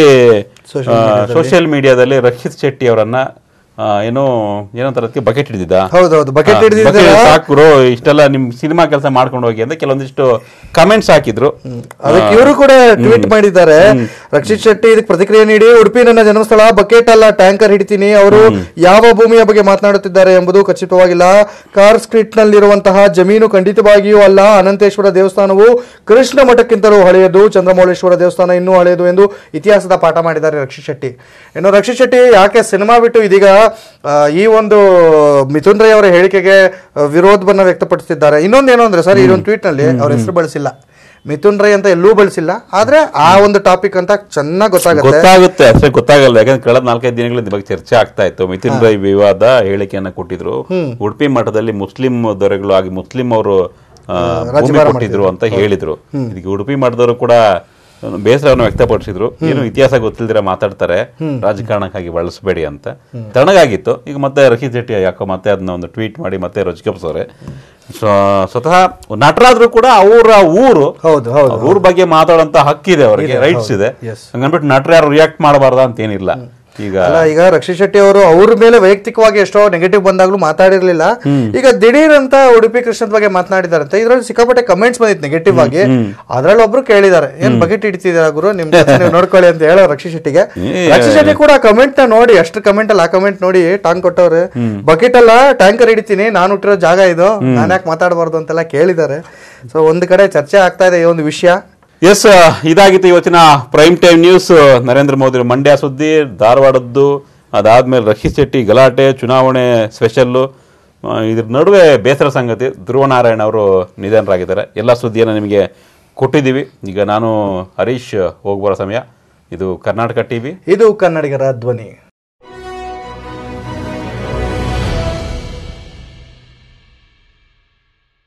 ಸೋಷಿಯಲ್ ಮೀಡಿಯಾದಲ್ಲಿ ರಕ್ಷಿತ್ ಶೆಟ್ಟಿ ಅವರನ್ನ ಆ, ಏನೋ ಏನಂತಾರೆ ಅದಕ್ಕೆ ಬಕೆಟ್ ಹಿಡಿದಿದ್ದ ಹೌದೌದು ಬಕೆಟ್ ಹಾ, ಹಿಡಿದಿದ್ದಾರೆ bucket ಸಾಕು bro, ಇಷ್ಟೆಲ್ಲ ನಿಮ್ ಸಿನಿಮಾ ಕೆಲಸ ಮಾಡ್ಕೊಂಡು ಹೋಗಿ ಅಂತ ಕೆಲವೊಂದಿಷ್ಟು ಕಮೆಂಟ್ಸ್ ಹಾಕಿದ್ರು ಅದಕ್ಕೆ ಇವರು ಕೂಡ ಟ್ವೀಟ್ ಮಾಡಿದ್ದಾರೆ ರಕ್ಷಿತ್ ಶೆಟ್ಟಿ ಇದಕ್ಕೆ ಪ್ರತಿಕ್ರಿಯೆ ನೀಡಿ ಉಡುಪಿ ನನ್ನ ಜನ್ಮಸ್ಥಳ ಬಕೆಟ್ ಅಲ್ಲ ಟ್ಯಾಂಕರ್ ಹಿಡಿತೀನಿ ಅವರು ಯಾವ ಭೂಮಿಯ ಬಗ್ಗೆ ಮಾತನಾಡುತ್ತಿದ್ದಾರೆ ಎಂಬುದು ಖಚಿತವಾಗಿಲ್ಲ ಕಾರ್ ಸ್ಟ್ರೀಟ್ ನಲ್ಲಿರುವಂತಹ ಜಮೀನು ಖಂಡಿತವಾಗಿಯೂ ಅಲ್ಲ ಅನಂತೇಶ್ವರ ದೇವಸ್ಥಾನವು ಕೃಷ್ಣ ಮಠಕ್ಕಿಂತಲೂ ಹಳೆಯದು ಚಂದ್ರಮೌಳೇಶ್ವರ ದೇವಸ್ಥಾನ ಇನ್ನೂ ಹಳೆಯದು ಎಂದು ಇತಿಹಾಸದ ಪಾಠ ಮಾಡಿದ್ದಾರೆ ರಕ್ಷಿತ್ ಶೆಟ್ಟಿ ಇನ್ನು ರಕ್ಷಿತ್ ಶೆಟ್ಟಿ ಯಾಕೆ ಸಿನಿಮಾ ಬಿಟ್ಟು ಇದೀಗ ಆ, ಈ ಒಂದು ಮಿಥುನ್ ರೈ ಅವರ ಹೇಳಿಕೆಗೆ ಆ, ವಿರೋಧವನ್ನ ವ್ಯಕ್ತಪಡಿಸಿದ್ದಾರೆ ಇನ್ನೊಂದೇನು ಅಂದ್ರೆ ಸರ್ ಈ ಒಂದು ಟ್ವೀಟ್ ನಲ್ಲಿ ಅವ್ರ ಹೆಸರು ಬಳಸಿಲ್ಲ ಮಿಥುನ್ ರೈ ಅಂತ ಎಲ್ಲೂ ಬಳಸಿಲ್ಲ ಆದ್ರೆ ಆ ಒಂದು ಟಾಪಿಕ್ ಅಂತ ಚೆನ್ನಾಗಿ ಗೊತ್ತಾಗುತ್ತೆ ಗೊತ್ತಾಗುತ್ತೆ ಅಷ್ಟೇ ಗೊತ್ತಾಗಲ್ಲ ಯಾಕಂದ್ರೆ ಕಳೆದ ನಾಲ್ಕೈದು ದಿನಗಳ ಬಗ್ಗೆ ಚರ್ಚೆ ಆಗ್ತಾ ಇತ್ತು ಮಿಥುನ್ ರೈ ವಿವಾದ ಹೇಳಿಕೆಯನ್ನ ಕೊಟ್ಟಿದ್ರು ಉಡುಪಿ ಮಠದಲ್ಲಿ ಮುಸ್ಲಿಂ ದೊರೆಗಳು ಆಗಿ ಮುಸ್ಲಿಂ ಅವರು ಆ, ಭೂಮಿ ಕೊಟ್ಟಿದ್ರು ಅಂತ ಹೇಳಿದ್ರು ಇದಕ್ಕೆ ಉಡುಪಿ ಮಠದವರು ಕೂಡ ಬೇಸರವನ್ನು ವ್ಯಕ್ತಪಡಿಸಿದ್ರು ಏನು ಇತಿಹಾಸ ಗೊತ್ತಿಲ್ದಿರ ಮಾತಾಡ್ತಾರೆ ರಾಜಕಾರಣಕ್ಕಾಗಿ ಬಳಸಬೇಡಿ ಅಂತ ತಣ್ಣಗಾಗಿತ್ತು ಈಗ ಮತ್ತೆ ರಕ್ಷಿತ್ ಶೆಟ್ಟಿ ಯಾಕೋ ಮತ್ತೆ ಅದನ್ನ ಒಂದು ಟ್ವೀಟ್ ಮಾಡಿ ಮತ್ತೆ ರಚಿಕಪ್ಸವ್ರೆ ಸ್ವತಃ ನಟರಾದ್ರೂ ಕೂಡ ಅವರ ಊರು ಹೌದು ಹೌದು ಅವ್ರ ಊರ್ ಬಗ್ಗೆ ಮಾತಾಡೋಂತ ಹಕ್ಕಿದೆ ಅವರಿಗೆ ರೈಟ್ಸ್ ಇದೆ ಹಂಗನ್ಬಿಟ್ಟು ನಟರು ಯಾರು ರಿಯಾಕ್ಟ್ ಮಾಡಬಾರ್ದ ಅಂತ ಏನಿಲ್ಲ ಈಗ ಅಲ್ಲ ಈಗ ರಕ್ಷಿತ್ ಶೆಟ್ಟಿ ಅವರು ಅವ್ರ ಮೇಲೆ ವೈಯಕ್ತಿಕವಾಗಿ ಎಷ್ಟೋ ನೆಗೆಟಿವ್ ಬಂದಾಗ್ಲೂ ಮಾತಾಡಿರ್ಲಿಲ್ಲ ಈಗ ದಿಢೀರ್ ಅಂತ ಉಡುಪಿ ಕೃಷ್ಣದ ಬಗ್ಗೆ ಮಾತನಾಡಿದಾರಂತೆ ಇದ್ರಲ್ಲಿ ಸಿಕ್ಕಾಪಟ್ಟೆ ಕಮೆಂಟ್ಸ್ ಬಂದಿತ್ತು ನೆಗೆಟಿವ್ ಆಗಿ ಅದ್ರಲ್ಲಿ ಒಬ್ರು ಕೇಳಿದ್ದಾರೆ ಏನ್ ಬಕೆಟ್ ಇಡ್ತಿದ್ದೀರಾ ಗುರು ನಿಮ್ ಕೆಲ್ಸ ನೀವು ನೋಡ್ಕೊಳ್ಳಿ ಅಂತ ಹೇಳೋ ರಕ್ಷಿತ್ ಶೆಟ್ಟಿಗೆ ರಕ್ಷಿತ್ ಶೆಟ್ಟಿ ಕೂಡ ಕಮೆಂಟ್ ನ ನೋಡಿ ಅಷ್ಟು ಕಮೆಂಟ್ ಅಲ್ಲಿ ಆ ಕಮೆಂಟ್ ನೋಡಿ ಟಾಂಗ್ ಕೊಟ್ಟವ್ರೆ ಬಕೆಟ್ ಅಲ್ಲ ಟ್ಯಾಂಕರ್ ಹಿಡಿತೀನಿ ನಾನು ಹುಟ್ಟಿರೋ ಜಾಗ ಇದು ನಾನು ಯಾಕೆ ಮಾತಾಡಬಾರ್ದು ಅಂತೆಲ್ಲ ಕೇಳಿದ್ದಾರೆ ಸೊ ಒಂದ್ ಕಡೆ ಚರ್ಚೆ ಆಗ್ತಾ ಇದೆ ಈ ಒಂದು ವಿಷಯ ಎಸ್ ಇದಾಗಿತ್ತು ಇವತ್ತಿನ prime time news Narendra Modi Mandya ಸುದ್ದಿ ಧಾರವಾಡದ್ದು ಅದಾದ್ಮೇಲೆ ರಕ್ಷಿತ್ ಶೆಟ್ಟಿ ಗಲಾಟೆ ಚುನಾವಣೆ ಸ್ಪೆಷಲ್ಲು ಇದ್ರ ನಡುವೆ ಬೇಸರ ಸಂಗತಿ ಧ್ರುವನಾರಾಯಣ ಅವರು ನಿಧನರಾಗಿದ್ದಾರೆ ಎಲ್ಲ ಸುದ್ದಿಯನ್ನು ನಿಮಗೆ ಕೊಟ್ಟಿದ್ದೀವಿ ಈಗ ನಾನು ಹರೀಶ್ ಹೋಗ್ಬರೋ ಸಮಯ ಇದು ಕರ್ನಾಟಕ ಟಿವಿ ಇದು ಕನ್ನಡಿಗರ ಧ್ವನಿ